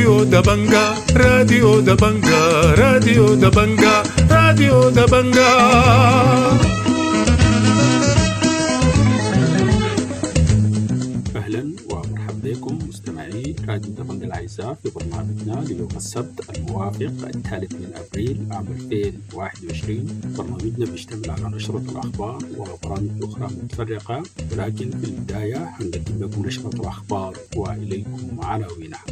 راديو دبنجا راديو دبنجا راديو دبنجا راديو دبنجا اهلا ومرحبا بكم مستمعي راديو دبنج الاعزاء في برنامجنا ليوم السبت الموافق الثالث من ابريل عام 2021 برنامجنا بيشتمل على نشرة الاخبار وبرامج اخرى متفرقة ولكن في البداية حنقدم لكم نشرة الاخبار واليكم عناوينها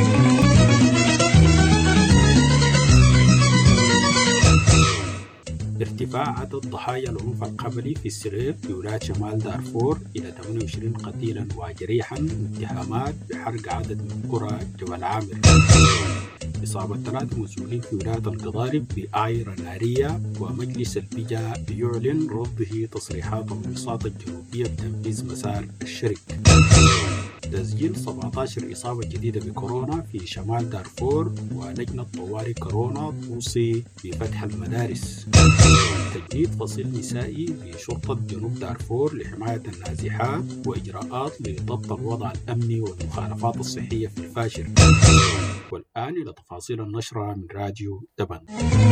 ارتفاع عدد ضحايا العنف القبلي في السرير في ولاية شمال دارفور إلى 28 قتيلا وجريحا واتهامات بحرق عدد من قرى جبل عامر إصابة ثلاثة مسؤولين في ولاية القضارب بآيرة نارية ومجلس البيجا يعلن رفضه تصريحات الوساطة الجنوبية بتنفيذ مسار الشرك تسجيل 17 إصابة جديدة بكورونا في شمال دارفور ولجنة طوارئ كورونا توصي بفتح المدارس تجنيد فصيل نسائي بشرطة جنوب دارفور لحماية النازحات وإجراءات لضبط الوضع الأمني والمخالفات الصحية في الفاشر والآن إلى تفاصيل النشرة من راديو دبن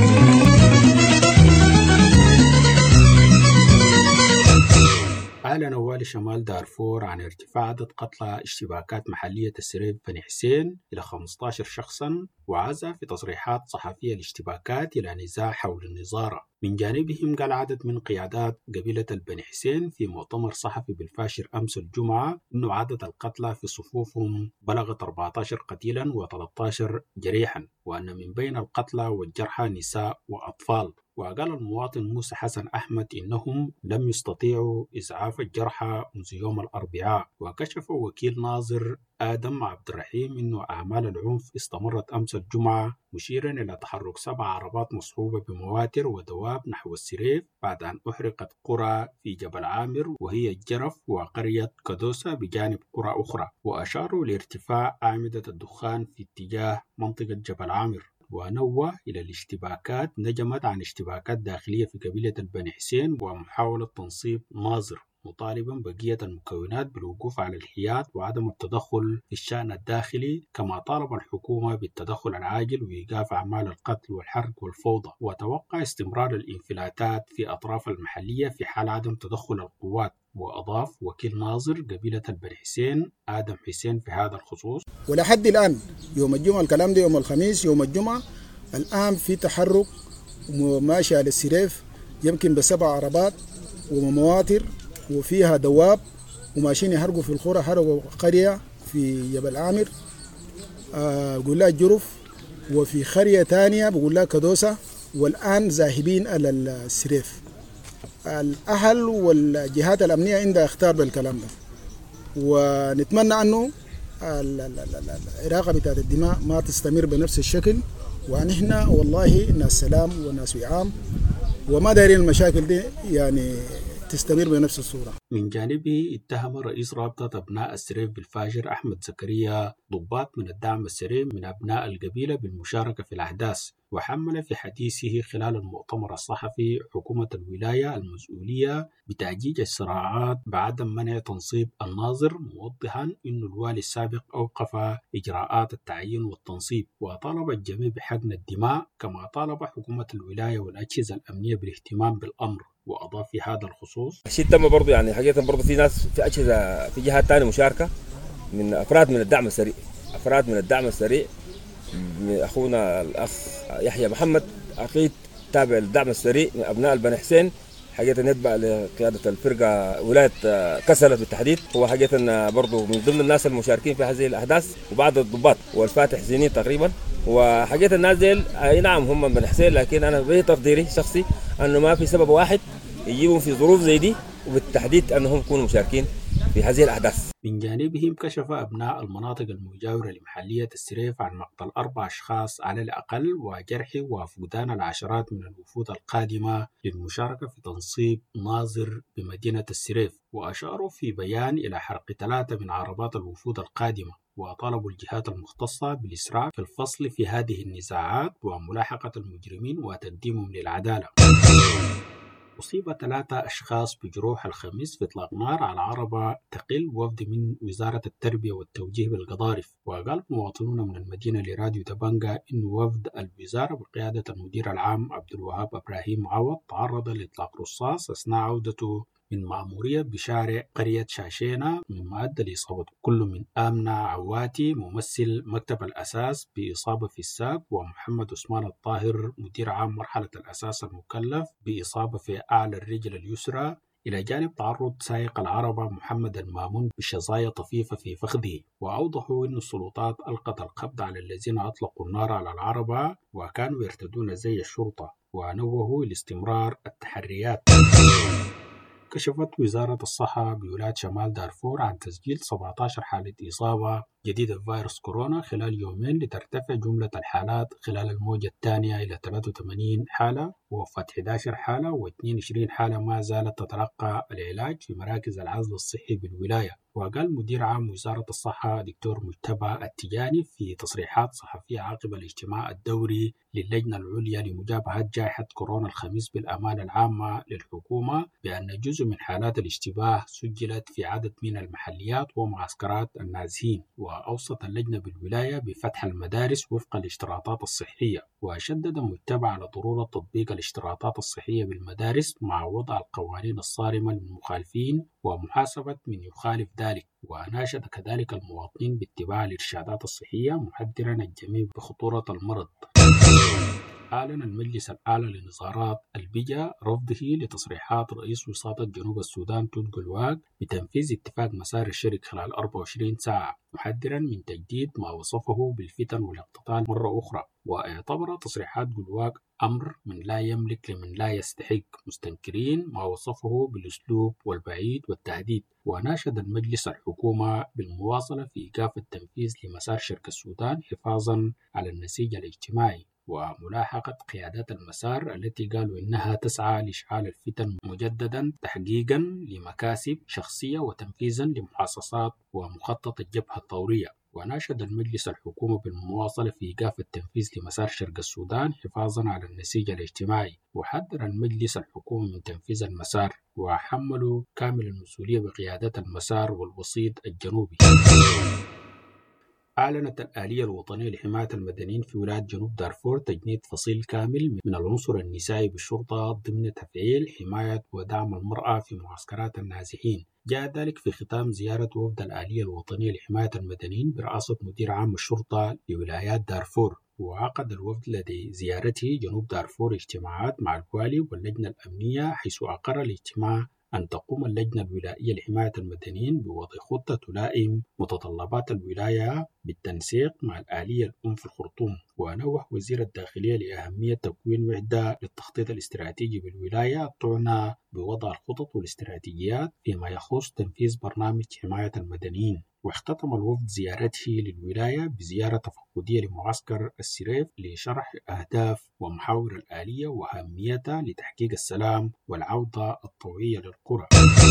أعلن والي شمال دارفور عن ارتفاع عدد قتلى اشتباكات محلية السريب بني حسين إلى 15 شخصا وعزى في تصريحات صحفية الاشتباكات إلى نزاع حول النظارة من جانبهم قال عدد من قيادات قبيلة البني حسين في مؤتمر صحفي بالفاشر أمس الجمعة أنه عدد القتلى في صفوفهم بلغت 14 قتيلا و13 جريحا وأن من بين القتلى والجرحى نساء وأطفال وقال المواطن موسى حسن أحمد إنهم لم يستطيعوا إسعاف الجرحى منذ يوم الأربعاء وكشف وكيل ناظر آدم عبد الرحيم أنه أعمال العنف استمرت أمس الجمعة مشيرا إلى تحرك سبع عربات مصحوبة بمواتر ودواب نحو السريف بعد أن أحرقت قرى في جبل عامر وهي الجرف وقرية كدوسة بجانب قرى أخرى وأشاروا لارتفاع أعمدة الدخان في اتجاه منطقة جبل عامر ونوه إلى الاشتباكات نجمت عن اشتباكات داخلية في قبيلة البني حسين ومحاولة تنصيب ناظر مطالبا بقية المكونات بالوقوف على الحياد وعدم التدخل في الشأن الداخلي كما طالب الحكومة بالتدخل العاجل وإيقاف أعمال القتل والحرق والفوضى وتوقع استمرار الانفلاتات في أطراف المحلية في حال عدم تدخل القوات وأضاف وكيل ناظر قبيلة البني حسين آدم حسين في هذا الخصوص ولحد الآن يوم الجمعة الكلام ده يوم الخميس يوم الجمعة الآن في تحرك ماشي على السريف يمكن بسبع عربات ومواتر وفيها دواب وماشيين يحرقوا في القرى حرقوا قرية في جبل عامر آه بقول لها الجرف وفي قرية ثانية بقول لها كدوسة والآن ذاهبين على السريف الأهل والجهات الأمنية عندها اختار بالكلام ده ونتمنى أنه العراقة بتاعت الدماء ما تستمر بنفس الشكل ونحن والله ناس سلام وناس وعام وما دايرين المشاكل دي يعني تستمر بنفس الصورة من جانبه اتهم رئيس رابطة أبناء السريف بالفاجر أحمد زكريا ضباط من الدعم السريف من أبناء القبيلة بالمشاركة في الأحداث وحمل في حديثه خلال المؤتمر الصحفي حكومة الولاية المسؤولية بتأجيج الصراعات بعدم منع تنصيب الناظر موضحا أن الوالي السابق أوقف إجراءات التعيين والتنصيب وطالب الجميع بحقن الدماء كما طالب حكومة الولاية والأجهزة الأمنية بالاهتمام بالأمر واضاف في هذا الخصوص الشيء تم برضه يعني حقيقه برضه في ناس في اجهزه في جهات ثانيه مشاركه من افراد من الدعم السريع افراد من الدعم السريع اخونا الاخ يحيى محمد عقيد تابع للدعم السريع من ابناء البني حسين حقيقة يتبع لقيادة الفرقة ولاية كسلة بالتحديد هو حقيقة برضه من ضمن الناس المشاركين في هذه الأحداث وبعض الضباط والفاتح زينين تقريبا وحقيقة الناس ديل أي نعم هم من بني حسين لكن أنا بتقديري شخصي أنه ما في سبب واحد يجيبهم في ظروف زي دي وبالتحديد أنهم يكونوا مشاركين في هذه الأحداث من جانبهم كشف أبناء المناطق المجاورة لمحلية السريف عن مقتل أربع أشخاص على الأقل وجرح وفقدان العشرات من الوفود القادمة للمشاركة في تنصيب ناظر بمدينة السريف وأشاروا في بيان إلى حرق ثلاثة من عربات الوفود القادمة وطالبوا الجهات المختصة بالإسراع في الفصل في هذه النزاعات وملاحقة المجرمين وتقديمهم للعدالة أصيب ثلاثة أشخاص بجروح الخميس في إطلاق نار على عربة تقل وفد من وزارة التربية والتوجيه بالقضارف وقال مواطنون من المدينة لراديو دبنجا إن وفد الوزارة بقيادة المدير العام عبد الوهاب إبراهيم عوض تعرض لإطلاق رصاص أثناء عودته من مأمورية بشارع قرية شاشينا مما أدى لإصابة كل من آمنة عواتي ممثل مكتب الأساس بإصابة في الساق ومحمد عثمان الطاهر مدير عام مرحلة الأساس المكلف بإصابة في أعلى الرجل اليسرى إلى جانب تعرض سائق العربة محمد المامون بشظايا طفيفة في فخذه وأوضحوا أن السلطات ألقت القبض على الذين أطلقوا النار على العربة وكانوا يرتدون زي الشرطة ونوهوا لاستمرار التحريات كشفت وزارة الصحة بولاية شمال دارفور عن تسجيل 17 حالة إصابة جديدة بفيروس كورونا خلال يومين لترتفع جملة الحالات خلال الموجة الثانية إلى 83 حالة ووفاة 11 حالة و22 حالة ما زالت تتلقى العلاج في مراكز العزل الصحي بالولاية وقال مدير عام وزارة الصحة دكتور مجتبى التجاني في تصريحات صحفية عقب الاجتماع الدوري للجنة العليا لمجابهة جائحة كورونا الخميس بالأمانة العامة للحكومة بأن جزء من حالات الاشتباه سجلت في عدد من المحليات ومعسكرات النازحين وأوصت اللجنة بالولاية بفتح المدارس وفق الاشتراطات الصحية وشدد مجتبى على ضرورة تطبيق الاشتراطات الصحية بالمدارس مع وضع القوانين الصارمة للمخالفين ومحاسبة من يخالف ذلك وناشد كذلك المواطنين باتباع الإرشادات الصحية محذرا الجميع بخطورة المرض أعلن المجلس الأعلى لنظارات البيجا رفضه لتصريحات رئيس وساطة جنوب السودان تود جلواق بتنفيذ اتفاق مسار الشرك خلال 24 ساعة محذرا من تجديد ما وصفه بالفتن والاقتتال مرة أخرى واعتبر تصريحات جلواق أمر من لا يملك لمن لا يستحق مستنكرين ما وصفه بالأسلوب والبعيد والتهديد وناشد المجلس الحكومة بالمواصلة في إيقاف التنفيذ لمسار شرك السودان حفاظا على النسيج الاجتماعي وملاحقة قيادات المسار التي قالوا إنها تسعى لإشعال الفتن مجددا تحقيقا لمكاسب شخصية وتنفيذا لمحاصصات ومخطط الجبهة الثورية وناشد المجلس الحكومة بالمواصلة في إيقاف التنفيذ لمسار شرق السودان حفاظا على النسيج الاجتماعي وحذر المجلس الحكومة من تنفيذ المسار وحملوا كامل المسؤولية بقيادة المسار والوسيط الجنوبي أعلنت الآلية الوطنية لحماية المدنيين في ولاية جنوب دارفور تجنيد فصيل كامل من العنصر النسائي بالشرطة ضمن تفعيل حماية ودعم المرأة في معسكرات النازحين جاء ذلك في ختام زيارة وفد الآلية الوطنية لحماية المدنيين برئاسة مدير عام الشرطة لولايات دارفور وعقد الوفد لدي زيارته جنوب دارفور اجتماعات مع الوالي واللجنة الأمنية حيث أقر الاجتماع أن تقوم اللجنة الولائية لحماية المدنيين بوضع خطة تلائم متطلبات الولاية بالتنسيق مع الآلية الأم في الخرطوم ونوه وزير الداخلية لأهمية تكوين وحدة للتخطيط الاستراتيجي بالولاية تعنى بوضع الخطط والاستراتيجيات فيما يخص تنفيذ برنامج حماية المدنيين واختتم الوفد زيارته للولاية بزيارة تفقدية لمعسكر السريف لشرح أهداف ومحاور الآلية وأهميتها لتحقيق السلام والعودة الطوعية للقرى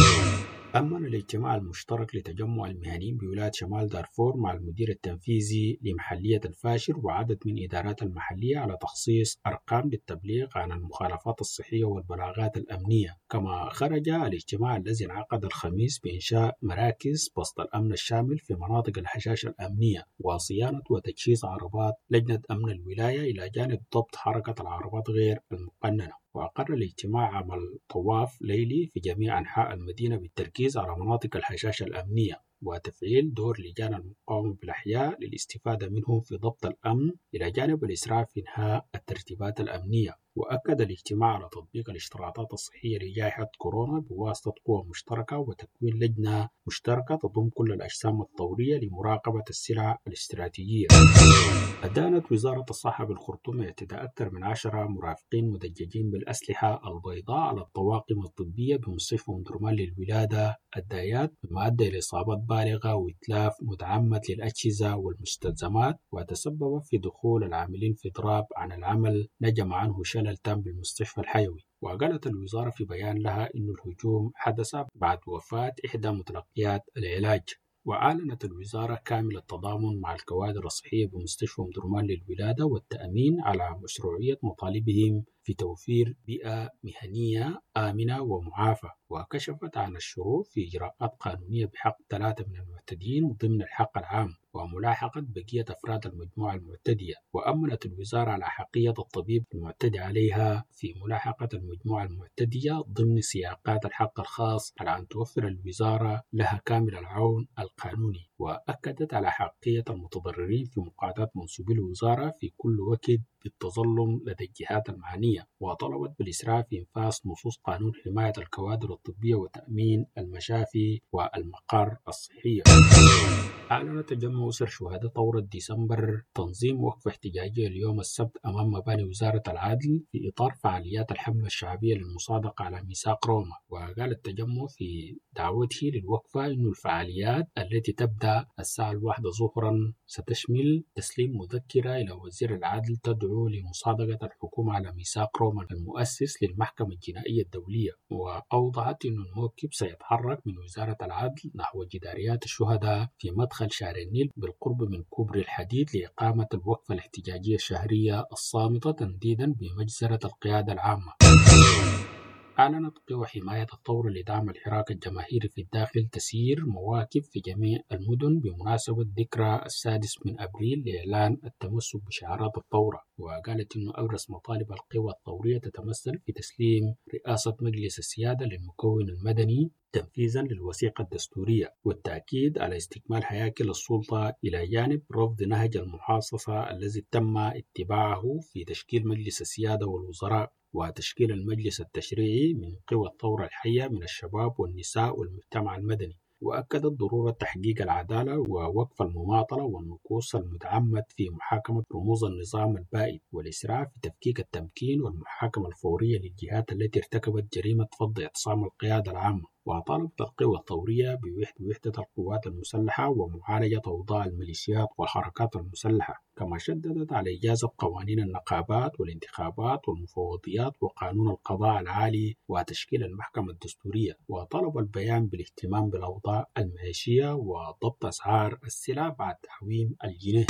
أمن الاجتماع المشترك لتجمع المهنيين بولاية شمال دارفور مع المدير التنفيذي لمحلية الفاشر وعدد من إدارات المحلية على تخصيص أرقام للتبليغ عن المخالفات الصحية والبلاغات الأمنية كما خرج الاجتماع الذي انعقد الخميس بإنشاء مراكز بسط الأمن الشامل في مناطق الحشاشة الأمنية وصيانة وتجهيز عربات لجنة أمن الولاية إلى جانب ضبط حركة العربات غير المقننة وأقر الاجتماع عمل طواف ليلي في جميع أنحاء المدينة بالتركيز على مناطق الحشاشة الأمنية وتفعيل دور لجان المقاومة بالأحياء للاستفادة منهم في ضبط الأمن إلى جانب الإسراع في إنهاء الترتيبات الأمنية وأكد الاجتماع على تطبيق الاشتراطات الصحية لجائحة كورونا بواسطة قوى مشتركة وتكوين لجنة مشتركة تضم كل الأجسام الثورية لمراقبة السلع الاستراتيجية أدانت وزارة الصحة بالخرطوم اعتداء أكثر من عشرة مرافقين مدججين بالأسلحة البيضاء على الطواقم الطبية بمستشفى مدرمان للولادة الدايات مما أدى إلى إصابات بالغة وإتلاف متعمد للأجهزة والمستلزمات وتسبب في دخول العاملين في إضراب عن العمل نجم عنه شلل تام بالمستشفى الحيوي وقالت الوزارة في بيان لها أن الهجوم حدث بعد وفاة إحدى متلقيات العلاج وأعلنت الوزارة كامل التضامن مع الكوادر الصحية بمستشفى مدرمان للولادة والتأمين على مشروعية مطالبهم في توفير بيئة مهنية آمنة ومعافى وكشفت عن الشروط في إجراءات قانونية بحق ثلاثة من المعتدين ضمن الحق العام وملاحقة بقية أفراد المجموعة المعتدية وأمنت الوزارة على حقية الطبيب المعتدي عليها في ملاحقة المجموعة المعتدية ضمن سياقات الحق الخاص على أن توفر الوزارة لها كامل العون القانوني وأكدت على حقية المتضررين في مقاطعة منسوبي الوزارة في كل وقت بالتظلم لدى الجهات المعنية وطلبت بالإسراع في إنفاذ نصوص قانون حماية الكوادر الطبية وتأمين المشافي والمقار الصحية أعلن تجمع أسر شهداء ثورة ديسمبر تنظيم وقفة احتجاجية اليوم السبت أمام مباني وزارة العدل في إطار فعاليات الحملة الشعبية للمصادقة على ميثاق روما وقال التجمع في دعوته للوقفة أن الفعاليات التي تبدأ الساعة الواحدة ظهرا ستشمل تسليم مذكرة إلى وزير العدل تدعو لمصادقة الحكومة على ميثاق روما المؤسس للمحكمة الجنائية الدولية وأوضحت أن الموكب سيتحرك من وزارة العدل نحو جداريات الشهداء في مدخل شارع النيل بالقرب من كوبري الحديد لإقامة الوقفة الاحتجاجية الشهرية الصامتة تنديدا بمجزرة القيادة العامة أعلنت قوى حماية الثورة لدعم الحراك الجماهيري في الداخل تسيير مواكب في جميع المدن بمناسبة ذكرى السادس من أبريل لإعلان التمسك بشعارات الثورة وقالت أن أبرز مطالب القوى الثورية تتمثل في تسليم رئاسة مجلس السيادة للمكون المدني تنفيذا للوثيقة الدستورية والتأكيد على استكمال هياكل السلطة إلى جانب رفض نهج المحاصصة الذي تم اتباعه في تشكيل مجلس السيادة والوزراء وتشكيل المجلس التشريعي من قوى الثورة الحية من الشباب والنساء والمجتمع المدني وأكدت ضرورة تحقيق العدالة ووقف المماطلة والنقوص المتعمد في محاكمة رموز النظام البائد والإسراع في تفكيك التمكين والمحاكمة الفورية للجهات التي ارتكبت جريمة فض اعتصام القيادة العامة وطالبت القوى الثورية بوحدة القوات المسلحة ومعالجة أوضاع الميليشيات والحركات المسلحة كما شددت على إجازة قوانين النقابات والانتخابات والمفوضيات وقانون القضاء العالي وتشكيل المحكمة الدستورية وطلب البيان بالاهتمام بالأوضاع المعيشية وضبط أسعار السلع بعد تعويم الجنيه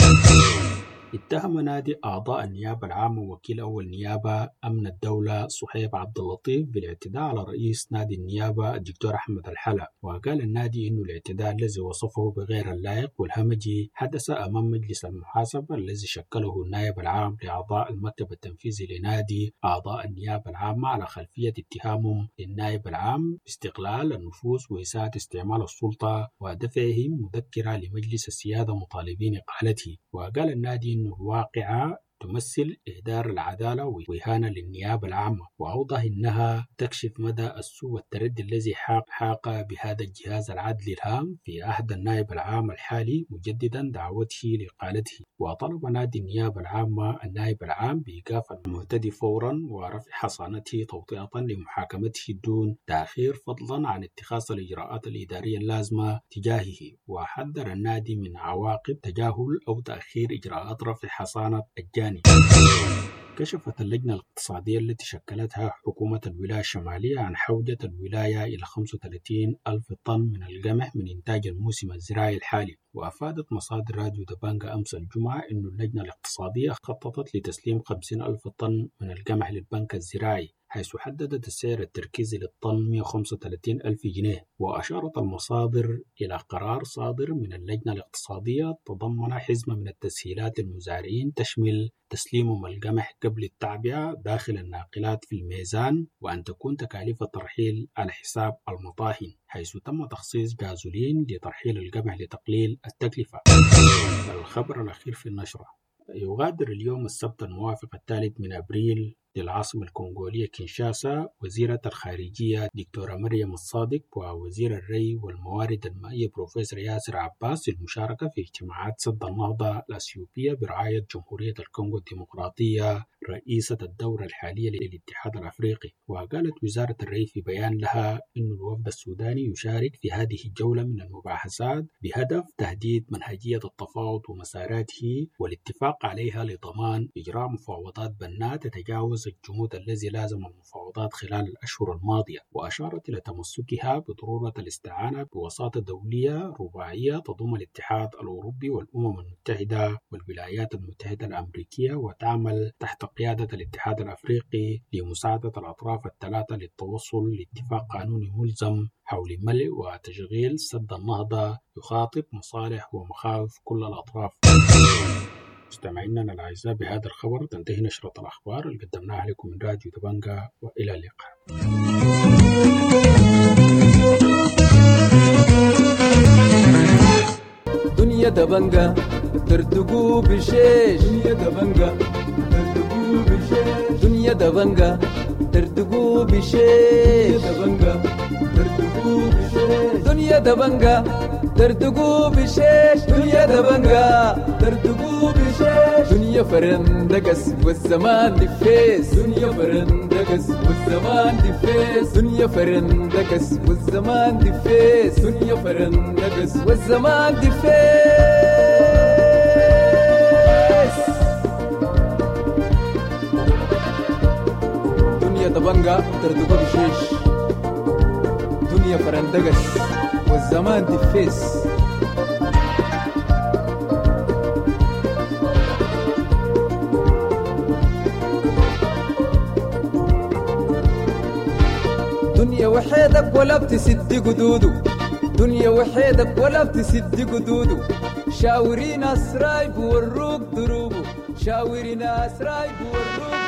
اتهم نادي أعضاء النيابة العامة وكيل أول نيابة أمن الدولة صهيب عبد اللطيف بالاعتداء على رئيس نادي النيابة الدكتور أحمد الحلا وقال النادي إنه الاعتداء الذي وصفه بغير اللائق والهمجي حدث أمام مجلس المحاسبة الذي شكله النائب العام لأعضاء المكتب التنفيذي لنادي أعضاء النيابة العامة على خلفية اتهامهم للنائب العام باستغلال النفوذ وإساءة استعمال السلطة ودفعهم مذكرة لمجلس السيادة مطالبين إقالته وقال النادي إنه الواقعة تمثل إهدار العدالة وإهانة للنيابة العامة وأوضح إنها تكشف مدى السوء والتردي الذي حاق, حاق بهذا الجهاز العدلي الهام في عهد النائب العام الحالي مجددا دعوته لإقالته وطلب نادي النيابة العامة النائب العام بإيقاف المعتدي فورا ورفع حصانته توطئة لمحاكمته دون تأخير فضلا عن اتخاذ الإجراءات الإدارية اللازمة تجاهه وحذر النادي من عواقب تجاهل أو تأخير إجراءات رفع حصانة الجانب كشفت اللجنة الاقتصادية التي شكلتها حكومة الولاية الشمالية عن حوجة الولاية إلى 35 ألف طن من القمح من إنتاج الموسم الزراعي الحالي وأفادت مصادر راديو دبانجا أمس الجمعة أن اللجنة الاقتصادية خططت لتسليم 50 ألف طن من القمح للبنك الزراعي حيث حددت السعر التركيزي للطن 135 ألف جنيه وأشارت المصادر إلى قرار صادر من اللجنة الاقتصادية تضمن حزمة من التسهيلات للمزارعين تشمل تسليمهم القمح قبل التعبئة داخل الناقلات في الميزان وأن تكون تكاليف الترحيل على حساب المطاحن حيث تم تخصيص جازولين لترحيل القمح لتقليل التكلفة الخبر الأخير في النشرة يغادر اليوم السبت الموافق الثالث من أبريل للعاصمة الكونغولية كينشاسا وزيرة الخارجية دكتورة مريم الصادق ووزير الري والموارد المائية بروفيسور ياسر عباس للمشاركة في اجتماعات سد النهضة الأثيوبية برعاية جمهورية الكونغو الديمقراطية رئيسة الدورة الحالية للاتحاد الأفريقي وقالت وزارة الري في بيان لها أن الوفد السوداني يشارك في هذه الجولة من المباحثات بهدف تهديد منهجية التفاوض ومساراته والاتفاق عليها لضمان إجراء مفاوضات بناء تتجاوز أبرز الجمود الذي لازم المفاوضات خلال الأشهر الماضية وأشارت إلى تمسكها بضرورة الاستعانة بوساطة دولية رباعية تضم الاتحاد الأوروبي والأمم المتحدة والولايات المتحدة الأمريكية وتعمل تحت قيادة الاتحاد الأفريقي لمساعدة الأطراف الثلاثة للتوصل لاتفاق قانوني ملزم حول ملء وتشغيل سد النهضة يخاطب مصالح ومخاوف كل الأطراف مستمعينا الأعزاء بهذا الخبر تنتهي نشرة الأخبار اللي قدمناها لكم من راديو دبنجا وإلى اللقاء دنيا دبنجا ترتقو بشيش دنيا دبنجا ترتقو بشيش دنيا دبنجا ترتقو بشيش دبنجا ترتقو بشيش دنيا دبنجا ترتقو بشيش دنيا دبنجا ترتقو بشيش دنيا فرندقس والزمان دفيس دنيا فرندقس والزمان دفيس دنيا فرندقس والزمان دفيس دنيا فرندقس والزمان دفيس دنيا دبنجا ترتقو بشيش دنيا فرندقس والزمان دفيس دنيا وحيدك ولا بتسد قدوده دنيا وحيدك ولا بتسد قدوده شاورين اسراي بوروك دروبه شاورين اسراي بوروك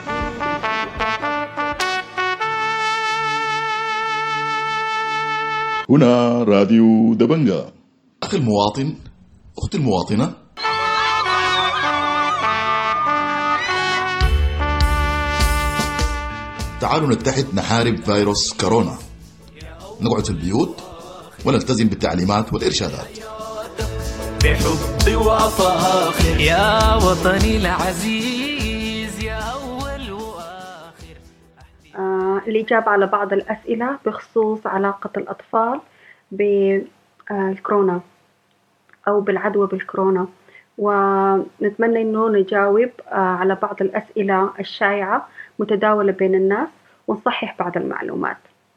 هنا راديو دبنجا أخي المواطن أختي المواطنة تعالوا نتحد نحارب فيروس كورونا نقعد في البيوت ونلتزم بالتعليمات والإرشادات بحب وفاخر يا وطني العزيز يا أول وآخر آه، الإجابة على بعض الأسئلة بخصوص علاقة الأطفال بالكورونا أو بالعدوى بالكورونا ونتمنى إنه نجاوب آه، على بعض الأسئلة الشائعة متداولة بين الناس ونصحح بعض المعلومات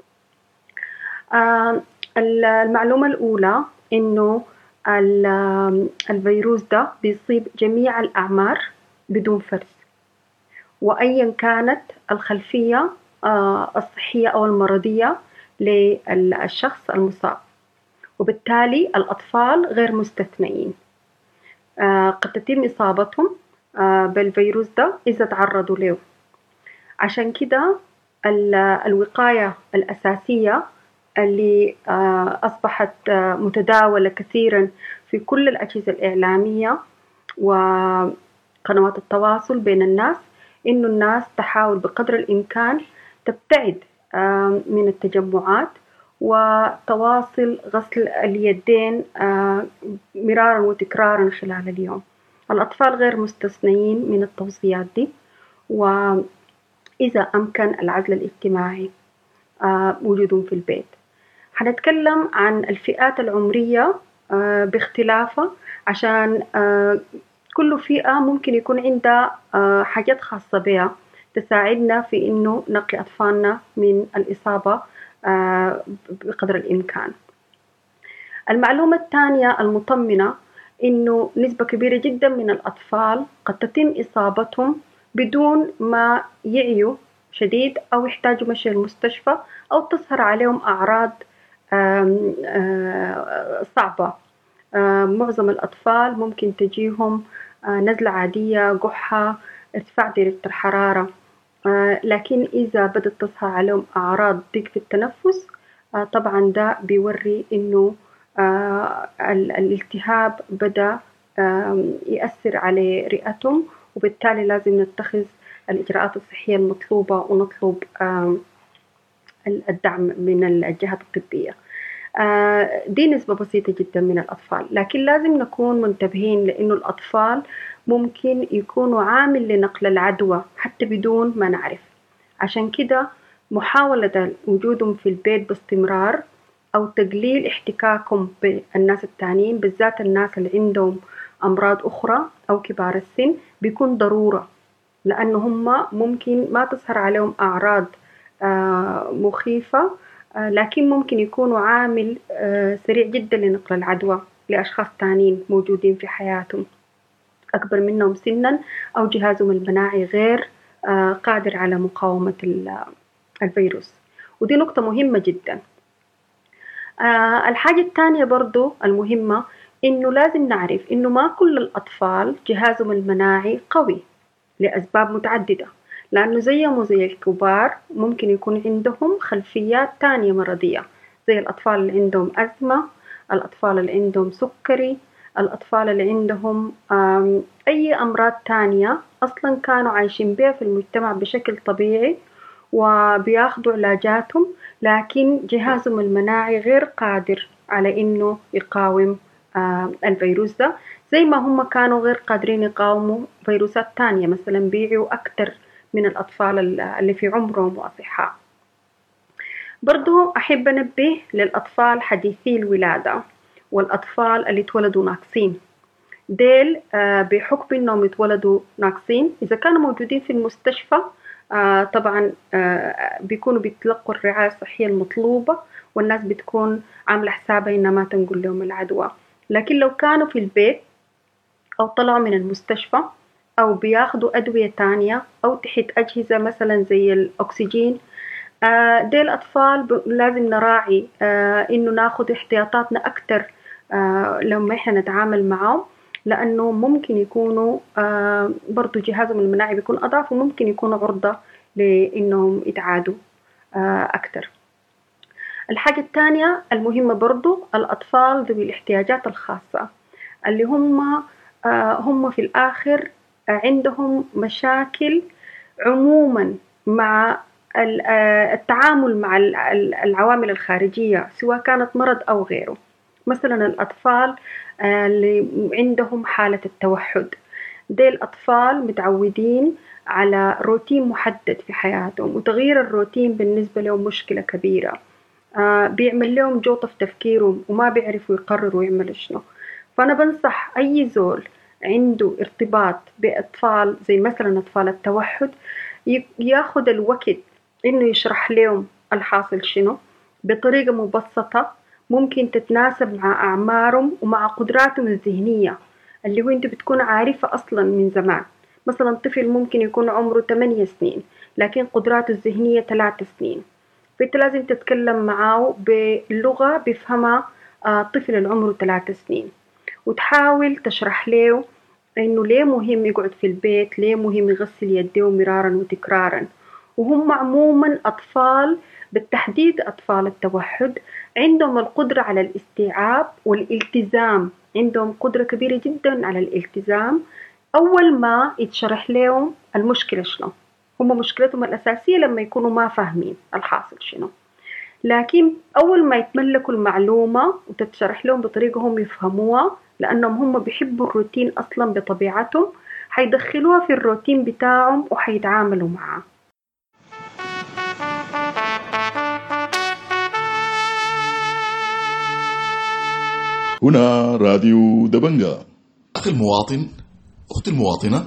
آه، المعلومة الأولى إنه ال- الفيروس ده بيصيب جميع الأعمار بدون فرز وأيا كانت الخلفية آه، الصحية أو المرضية للشخص المصاب وبالتالي الأطفال غير مستثنيين آه، قد تتم إصابتهم آه، بالفيروس ده إذا تعرضوا له عشان كده ال- الوقاية الأساسية اللي آه، أصبحت آه، متداولة كثيرا في كل الأجهزة الإعلامية وقنوات التواصل بين الناس إنه الناس تحاول بقدر الإمكان تبتعد آه، من التجمعات وتواصل غسل اليدين آه، مرارا وتكرارا خلال اليوم الأطفال غير مستثنيين من التوصيات دي وإذا أمكن العزل الاجتماعي آه، وجودهم في البيت حنتكلم عن الفئات العمرية آه، باختلافها عشان آه، كل فئة ممكن يكون عندها آه، حاجات خاصة بها تساعدنا في إنه نقي أطفالنا من الإصابة آه، بقدر الإمكان المعلومة الثانية المطمنة إنه نسبة كبيرة جدا من الأطفال قد تتم إصابتهم بدون ما يعيوا شديد أو يحتاجوا مشي المستشفى أو تظهر عليهم أعراض آم، آه، صعبة آه، معظم الأطفال ممكن تجيهم آه، نزلة عادية قحة ارتفاع درجة الحرارة آه، لكن إذا بدأت تظهر عليهم أعراض ضيق في التنفس آه، طبعا ده بيوري إنه آه، ال- الالتهاب بدأ آم، يأثر على رئتهم وبالتالي لازم نتخذ الإجراءات الصحية المطلوبة ونطلب آم، الدعم من الجهات الطبية آه، دي نسبة بسيطة جدا من الأطفال لكن لازم نكون منتبهين لأنه الأطفال ممكن يكونوا عامل لنقل العدوى حتى بدون ما نعرف عشان كده محاولة وجودهم في البيت باستمرار أو تقليل احتكاكهم بالناس التانيين بالذات الناس اللي عندهم أمراض أخرى أو كبار السن بيكون ضرورة لأنه هم ممكن ما تظهر عليهم أعراض آه، مخيفة آه، لكن ممكن يكونوا عامل آه، سريع جدا لنقل العدوى لأشخاص تانيين موجودين في حياتهم أكبر منهم سنا أو جهازهم المناعي غير آه، قادر على مقاومة ال- الفيروس ودي نقطة مهمة جدا آه، الحاجة الثانية برضو المهمة إنه لازم نعرف إنه ما كل الأطفال جهازهم المناعي قوي لأسباب متعددة لأنه زيهم وزي الكبار ممكن يكون عندهم خلفيات تانية مرضية زي الأطفال اللي عندهم أزمة الأطفال اللي عندهم سكري الأطفال اللي عندهم آم، أي أمراض تانية أصلا كانوا عايشين بها في المجتمع بشكل طبيعي وبياخدوا علاجاتهم لكن جهازهم المناعي غير قادر على إنه يقاوم آه، الفيروس ده زي ما هم كانوا غير قادرين يقاوموا فيروسات تانية مثلا بيعوا أكتر من الأطفال ال- اللي في عمرهم وأصحاء برضو أحب أنبه للأطفال حديثي الولادة والأطفال اللي اتولدوا ناقصين ديل آه، بحكم انهم يتولدوا ناقصين اذا كانوا موجودين في المستشفى آه، طبعا آه، بيكونوا بيتلقوا الرعايه الصحيه المطلوبه والناس بتكون عامله حسابها انها ما تنقل لهم العدوى لكن لو كانوا في البيت او طلعوا من المستشفى او بياخدوا ادويه تانية او تحت اجهزه مثلا زي الاكسجين آه، ديل أطفال ب- لازم نراعي آه، إنه ناخد احتياطاتنا أكتر آه، لما إحنا نتعامل معهم لأنه ممكن يكونوا آه، برضو جهازهم المناعي بيكون أضعف وممكن يكونوا عرضة لإنهم يتعادوا آه، أكتر الحاجة الثانية المهمة برضو الأطفال ذوي الاحتياجات الخاصة اللي هم آه، هم في الآخر آه، عندهم مشاكل عموما مع ال- آه، التعامل مع ال- ال- العوامل الخارجية سواء كانت مرض أو غيره مثلا الأطفال آه، اللي عندهم حالة التوحد دي الأطفال متعودين على روتين محدد في حياتهم وتغيير الروتين بالنسبة لهم مشكلة كبيرة آه، بيعمل لهم جوطة في تفكيرهم وما بيعرفوا يقرروا يعملوا شنو فأنا بنصح أي زول عنده ارتباط بأطفال زي مثلا أطفال التوحد ي- ياخد الوقت إنه يشرح لهم الحاصل شنو بطريقة مبسطة ممكن تتناسب مع أعمارهم ومع قدراتهم الذهنية اللي هو أنت بتكون عارفة أصلا من زمان مثلا طفل ممكن يكون عمره 8 سنين لكن قدراته الذهنية 3 سنين فأنت لازم تتكلم معاه بلغة بيفهمها آه، طفل العمر 3 سنين وتحاول تشرح له إنه ليه مهم يقعد في البيت ليه مهم يغسل يديه مرارا وتكرارا وهم عموما أطفال بالتحديد أطفال التوحد عندهم القدرة على الاستيعاب والالتزام عندهم قدرة كبيرة جدا على الالتزام أول ما يتشرح لهم المشكلة شنو هم مشكلتهم الأساسية لما يكونوا ما فاهمين الحاصل شنو لكن أول ما يتملكوا المعلومة وتتشرح لهم بطريقة هم يفهموها لأنهم هم بيحبوا الروتين أصلا بطبيعتهم حيدخلوها في الروتين بتاعهم وحيتعاملوا معاه هنا راديو دبنجا أخي المواطن أختي المواطنة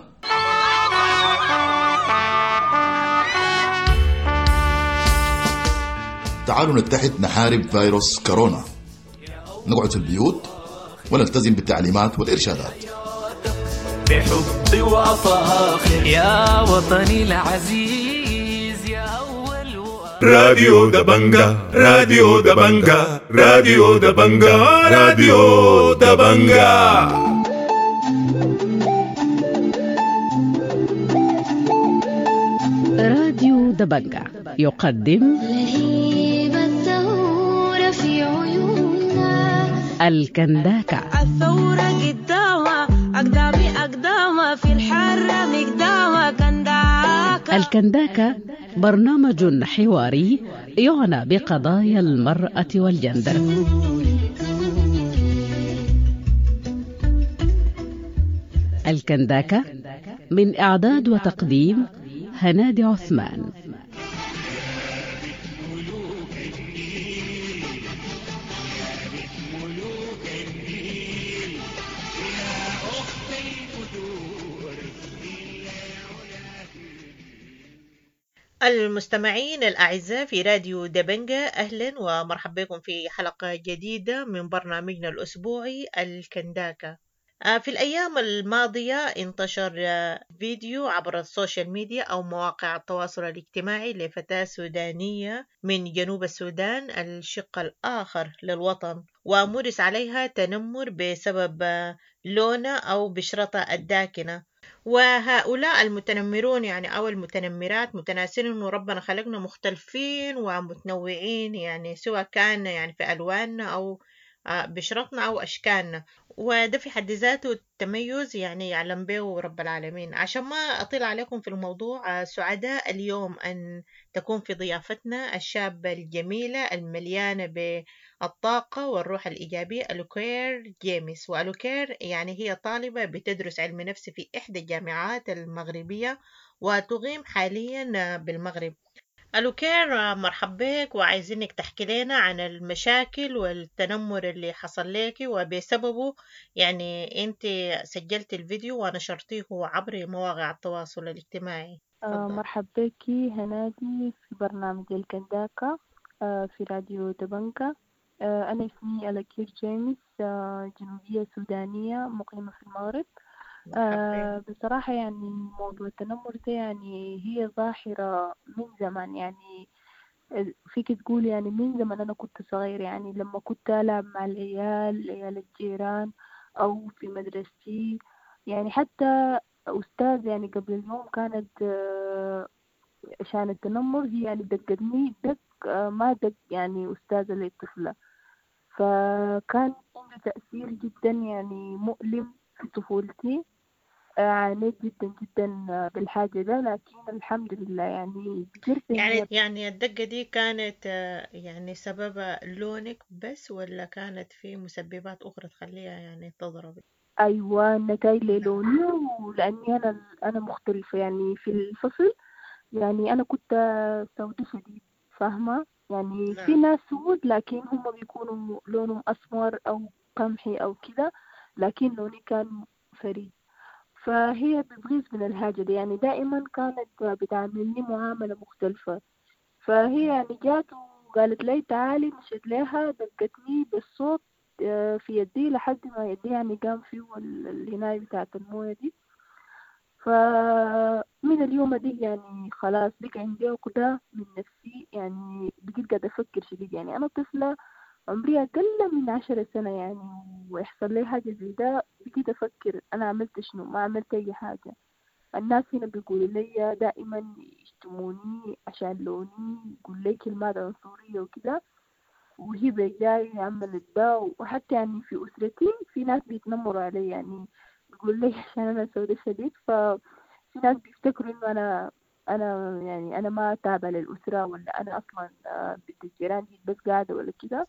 تعالوا نتحد نحارب فيروس كورونا نقعد في البيوت ونلتزم بالتعليمات والإرشادات بحبي وأفاخر يا وطني العزيز يا أول وآخر راديو دبنجا راديو دبنجا راديو دبنجا راديو دبنجا راديو دبنجا يقدم لهيب الثورة في عيوننا الكنداكة الثورة قدامها أقدامي أقدامها في الحرة مقدامها كنداكا الكنداكة برنامج حواري يعنى بقضايا المرأة والجندر الكنداكة من إعداد وتقديم هنادي عثمان المستمعين الأعزاء في راديو دبنجة أهلا ومرحبا بكم في حلقة جديدة من برنامجنا الأسبوعي الكنداكا آه، في الأيام الماضية انتشر آه، فيديو عبر السوشيال ميديا أو مواقع التواصل الاجتماعي لفتاة سودانية من جنوب السودان الشق الآخر للوطن ومورس عليها تنمر بسبب آه، لونها أو بشرتها الداكنة وهؤلاء المتنمرون يعني أو المتنمرات متناسين إنه ربنا خلقنا مختلفين ومتنوعين يعني سواء كان يعني في ألواننا أو آه، بشرتنا أو أشكالنا وده في حد ذاته التميز يعني يعلم به رب العالمين عشان ما أطيل عليكم في الموضوع آه، سعداء اليوم أن تكون في ضيافتنا الشابة الجميلة المليانة بالطاقة والروح الإيجابية ألوكير جيمس وألوكير يعني هي طالبة بتدرس علم نفس في إحدى الجامعات المغربية وتقيم حاليا بالمغرب ألوكير مرحب بك وعايزينك تحكي لنا عن المشاكل والتنمر اللي حصل لك وبسببه يعني انت سجلت الفيديو ونشرتيه عبر مواقع التواصل الاجتماعي آه مرحب بك هنادي في برنامج الكنداكا آه في راديو دبنكا آه أنا اسمي ألاكير جيمس آه جنوبية سودانية مقيمة في المغرب آه بصراحة يعني موضوع التنمر ده يعني هي ظاهرة من زمان يعني فيك تقول يعني من زمان أنا كنت صغير يعني لما كنت ألعب مع العيال عيال الجيران أو في مدرستي يعني حتى أستاذ يعني قبل اليوم كانت آه، عشان التنمر هي يعني دقتني دق آه، ما دق يعني أستاذة للطفلة فكان عنده تأثير جدا يعني مؤلم في طفولتي آه، عانيت جدا جدا آه، بالحاجة ده لكن الحمد لله يعني قدرت يعني إني يعني الدقة دي كانت آه، يعني سببها لونك بس ولا كانت في مسببات أخرى تخليها يعني تضرب أيوة نتايج للوني ولأني أنا أنا مختلفة يعني في الفصل يعني أنا كنت سوداء شديد فاهمة يعني في نعم. ناس سود لكن هم بيكونوا لونهم أسمر أو قمحي أو كده لكن لوني كان فريد فهي بتغيظ من الحاجة دي يعني دائما كانت بتعاملني معاملة مختلفة فهي يعني جات وقالت لي تعالي مشيت لها دقتني بالصوت آه، في يدي لحد ما يدي يعني قام فيه ال- الهناية بتاعت الموية دي فمن اليوم دي يعني خلاص بقى عندي عقدة من نفسي يعني بقيت قاعدة أفكر شديد يعني أنا طفلة عمري أقل من عشرة سنة يعني ويحصل لي حاجة زي ده بقيت أفكر أنا عملت شنو ما عملت أي حاجة الناس هنا بيقولوا لي دائما يشتموني عشان لوني يقول لي كلمات عنصرية وكده وهي جاي عملت ده وحتى يعني في أسرتي في ناس بيتنمروا علي يعني بيقول لي عشان أنا سوداء شديد ففي ناس بيفتكروا إنه أنا أنا يعني أنا ما تابعة للأسرة ولا أنا أصلا آه، بنت الجيران دي بس قاعدة ولا كده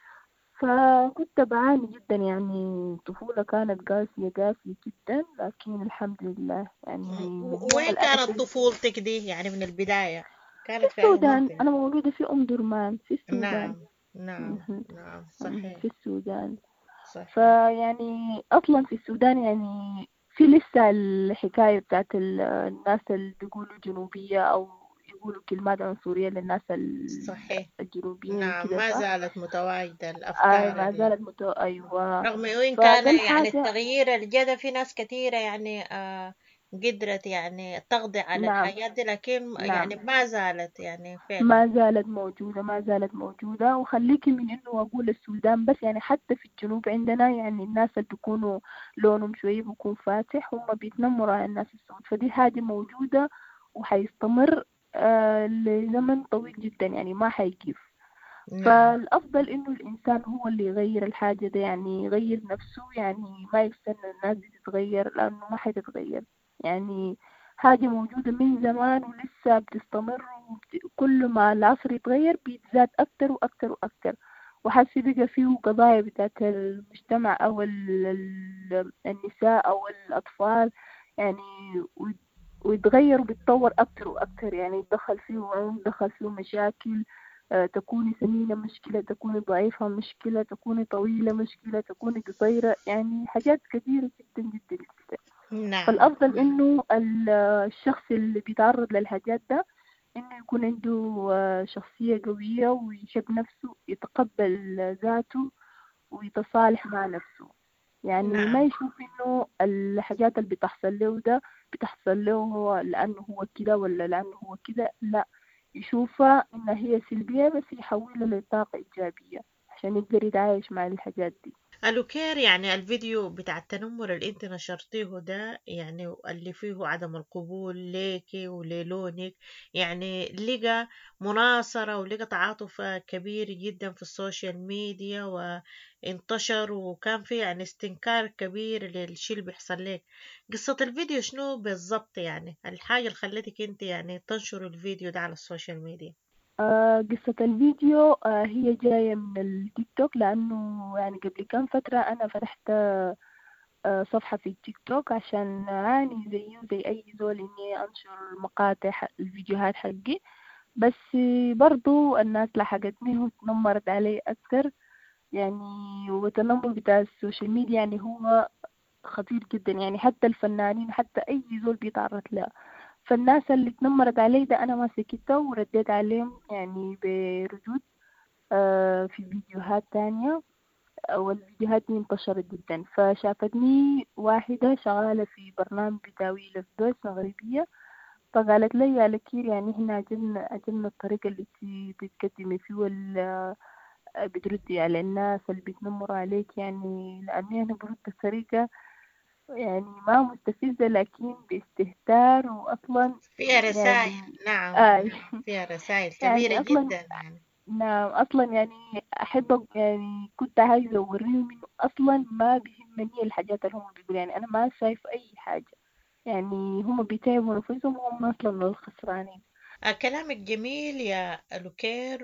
فكنت بعاني جدا يعني الطفولة كانت قاسية قاسية جدا لكن الحمد لله يعني وين الأسف كانت طفولتك دي يعني من البداية كانت في في أي السودان منطقة أنا مولودة في أم درمان في السودان نعم نعم مهم. نعم صحيح في السودان صحيح فيعني أصلا في السودان يعني في لسه الحكاية بتاعت ال- الناس اللي بيقولوا جنوبية أو يقولوا كلمات عنصرية للناس ال- صحيح الجنوبيين نعم وكده ما صح؟ زالت متواجدة أي الأفكار ما ال- زالت متو... أيوة رغم وإن فده كان يعني الحاجة التغيير الجدى في ناس كثيرة يعني آه قدرت يعني تقضي على نعم الحاجات دي لكن نعم يعني ما زالت يعني فعلا ما زالت موجودة ما زالت موجودة وخليكي من إنه أقول السودان بس يعني حتى في الجنوب عندنا يعني الناس اللي بيكونوا لونهم شوية بيكون فاتح هم بيتنمروا على الناس السود فدي حاجة موجودة وحيستمر آه لزمن طويل جدا يعني ما حيقف نعم فالأفضل إنه الإنسان هو اللي يغير الحاجة دي يعني يغير نفسه يعني ما يستنى الناس دي تتغير لأنه ما حتتغير يعني حاجة موجودة من زمان ولسه بتستمر وبت... كل ما العصر يتغير بيتزاد أكتر وأكتر وأكتر وحسي بقى فيه قضايا بتاعت المجتمع أو ال... ال- النساء أو الأطفال يعني ويت- ويتغير وبيتطور أكتر وأكتر يعني يدخل فيه عنف دخل فيه مشاكل آه، تكوني سمينة مشكلة تكوني ضعيفة مشكلة تكوني طويلة مشكلة تكوني قصيرة يعني حاجات كثيرة جدا جدا جدا نعم فالأفضل نعم إنه ال- الشخص اللي بيتعرض للحاجات ده إنه يكون عنده آه، شخصية قوية ويحب نفسه يتقبل ذاته ويتصالح مع نفسه يعني نعم. ما يشوف إنه الحاجات اللي بتحصل له ده بتحصل له هو لأنه هو كده ولا لأنه هو كده لا يشوفها إنها هي سلبية بس يحولها لطاقة إيجابية عشان يقدر يتعايش مع الحاجات دي الوكير يعني الفيديو بتاع التنمر اللي انت نشرتيه ده يعني اللي فيه عدم القبول ليكي وللونك يعني لقى مناصرة ولقى تعاطف كبير جدا في السوشيال ميديا وانتشر وكان في يعني استنكار كبير للشي اللي بيحصل لك قصة الفيديو شنو بالضبط يعني الحاجة اللي خلتك انت يعني تنشر الفيديو ده على السوشيال ميديا آه قصة الفيديو آه هي جاية من التيك توك لأنه يعني قبل كام فترة أنا فتحت آه صفحة في التيك توك عشان أعاني زيه زي أي زول إني أنشر مقاطع ح- الفيديوهات حقي بس برضو الناس لحقتني وتنمرت علي أكثر يعني والتنمر بتاع السوشيال ميديا يعني هو خطير جدا يعني حتى الفنانين حتى أي زول بيتعرض له فالناس اللي تنمرت علي ده أنا ما سكت ورديت عليهم يعني بردود آه، في فيديوهات تانية والفيديوهات دي انتشرت جدا فشافتني واحدة شغالة في برنامج بتاوي لفدوس مغربية فقالت لي يا لكير يعني احنا عجبنا عجبنا الطريقة اللي انتي بتقدمي فيه وال بتردي على الناس اللي بيتنمروا عليك يعني لأني أنا برد بطريقة يعني ما مستفزة لكن باستهتار وأصلا فيها رسائل يعني نعم آه فيها رسائل يعني كبيرة أصلا جدا يعني نعم أصلا يعني أحب يعني كنت عايزة أوريهم إنه أصلا ما بيهمني الحاجات اللي هم بيقولوا يعني أنا ما شايف أي حاجة يعني هم بيتعبوا نفسهم وهم أصلا الخسرانين آه، كلامك جميل يا لوكير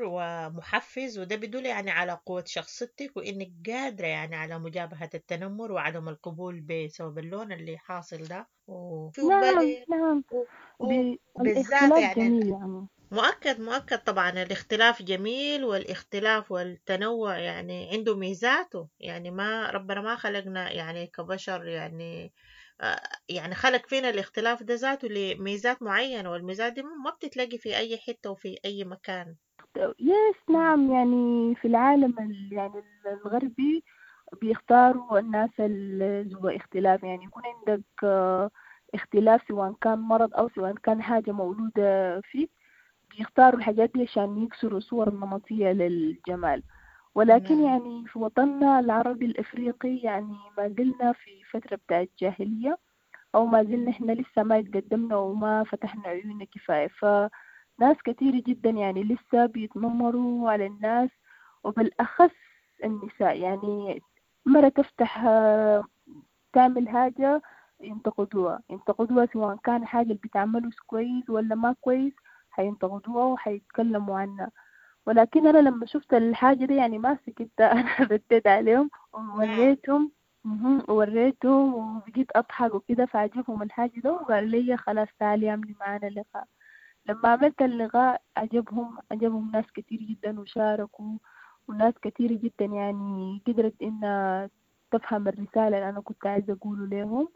ومحفز وده بيدل يعني على قوة شخصيتك وإنك قادرة يعني على مجابهة التنمر وعدم القبول بسبب اللون اللي حاصل ده وفي نعم بالي نعم و- ب- وبالذات الاختلاف يعني جميل يعني مؤكد مؤكد طبعا الاختلاف جميل والاختلاف والتنوع يعني عنده ميزاته يعني ما ربنا ما خلقنا يعني كبشر يعني آه، يعني خلق فينا الاختلاف ده ذاته لميزات معينة والميزات دي ما بتتلاقي في أي حتة وفي أي مكان يس نعم يعني في العالم ال- يعني الغربي بيختاروا الناس اللي ذو اختلاف يعني يكون عندك آه، اختلاف سواء كان مرض أو سواء كان حاجة مولودة فيك بيختاروا الحاجات دي عشان يكسروا صور النمطية للجمال ولكن نعم يعني في وطننا العربي الإفريقي يعني ما زلنا في فترة بتاع الجاهلية أو ما زلنا إحنا لسه ما اتقدمنا وما فتحنا عيوننا كفاية فناس كتير جدا يعني لسه بيتنمروا على الناس وبالأخص النساء يعني مرة تفتح آه، تعمل حاجة ينتقدوها ينتقدوها سواء كان حاجة اللي بتعمله كويس ولا ما كويس هينتقدوها وهيتكلموا عنها ولكن أنا لما شفت الحاجة دي يعني ما سكت أنا رديت عليهم نعم ووريتهم مهم، ووريتهم وبقيت أضحك وكده فعجبهم الحاجة ده وقال لي خلاص تعالي اعملي معانا لقاء لما عملت اللقاء عجبهم عجبهم ناس كتير جدا وشاركوا وناس كتير جدا يعني قدرت إنها تفهم الرسالة اللي أنا كنت عايزة أقوله لهم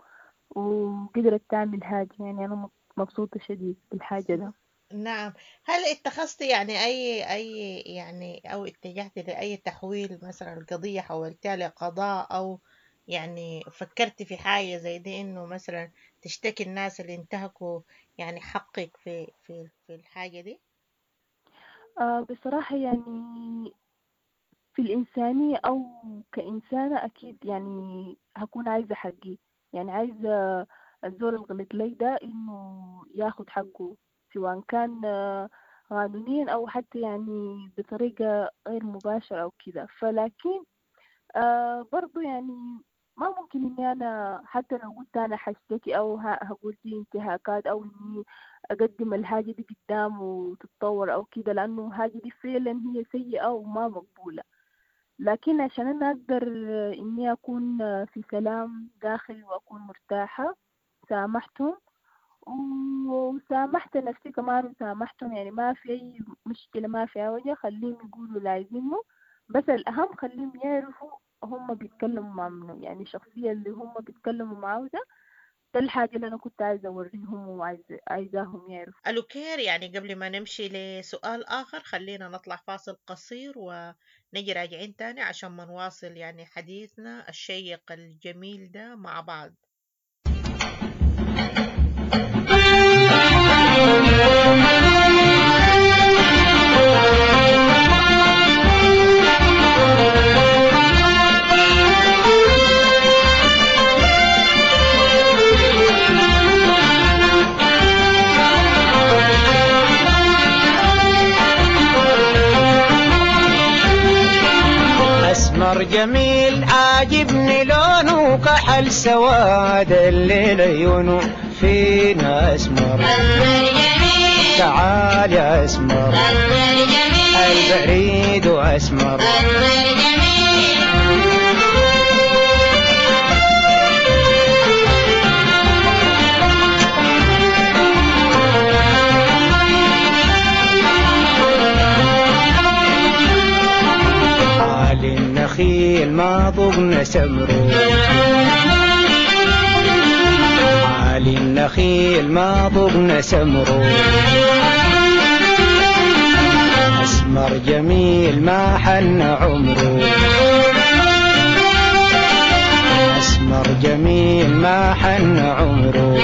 وقدرت تعمل حاجة يعني أنا مبسوطة شديد بالحاجة ده نعم هل اتخذت يعني أي أي يعني أو اتجهت لأي تحويل مثلا القضية حولتها لقضاء أو يعني فكرت في حاجة زي دي إنه مثلا تشتكي الناس اللي انتهكوا يعني حقك في في في الحاجة دي آه بصراحة يعني في الإنسانية أو كإنسانة أكيد يعني هكون عايزة حقي يعني عايزة الزول الغلط لي ده إنه ياخد حقه سواء كان آه، قانونيا أو حتى يعني بطريقة غير مباشرة أو كده فلكن آه برضو يعني ما ممكن إني أنا حتى لو قلت أنا حشتكي أو ه- هقول دي انتهاكات أو إني أقدم الحاجة دي قدام وتتطور أو كده لأنه الحاجة دي فعلا هي سيئة وما مقبولة لكن عشان أنا أقدر إني أكون في سلام داخلي وأكون مرتاحة سامحتهم وسامحت نفسي كمان وسامحتهم يعني ما في أي مشكلة ما في أي وجه خليهم يقولوا اللي عايزينه بس الأهم خليهم يعرفوا هم بيتكلموا مع منو يعني الشخصية اللي هم بيتكلموا معاه ده ده الحاجة اللي أنا كنت عايزة أوريهم وعايزة عايزاهم يعرفوا ألوكير يعني قبل ما نمشي لسؤال آخر خلينا نطلع فاصل قصير ونجي راجعين تاني عشان ما نواصل يعني حديثنا الشيق الجميل ده مع بعض أسمر جميل عاجبني لونه كحل سواد الليل عيونه فينا أسمر تعال يا أسمر البريد أسمر عالي النخيل ما ضبنا سمره عالي النخيل ما ضبنا سمره أسمر جميل ما حن عمره أسمر جميل ما حن عمره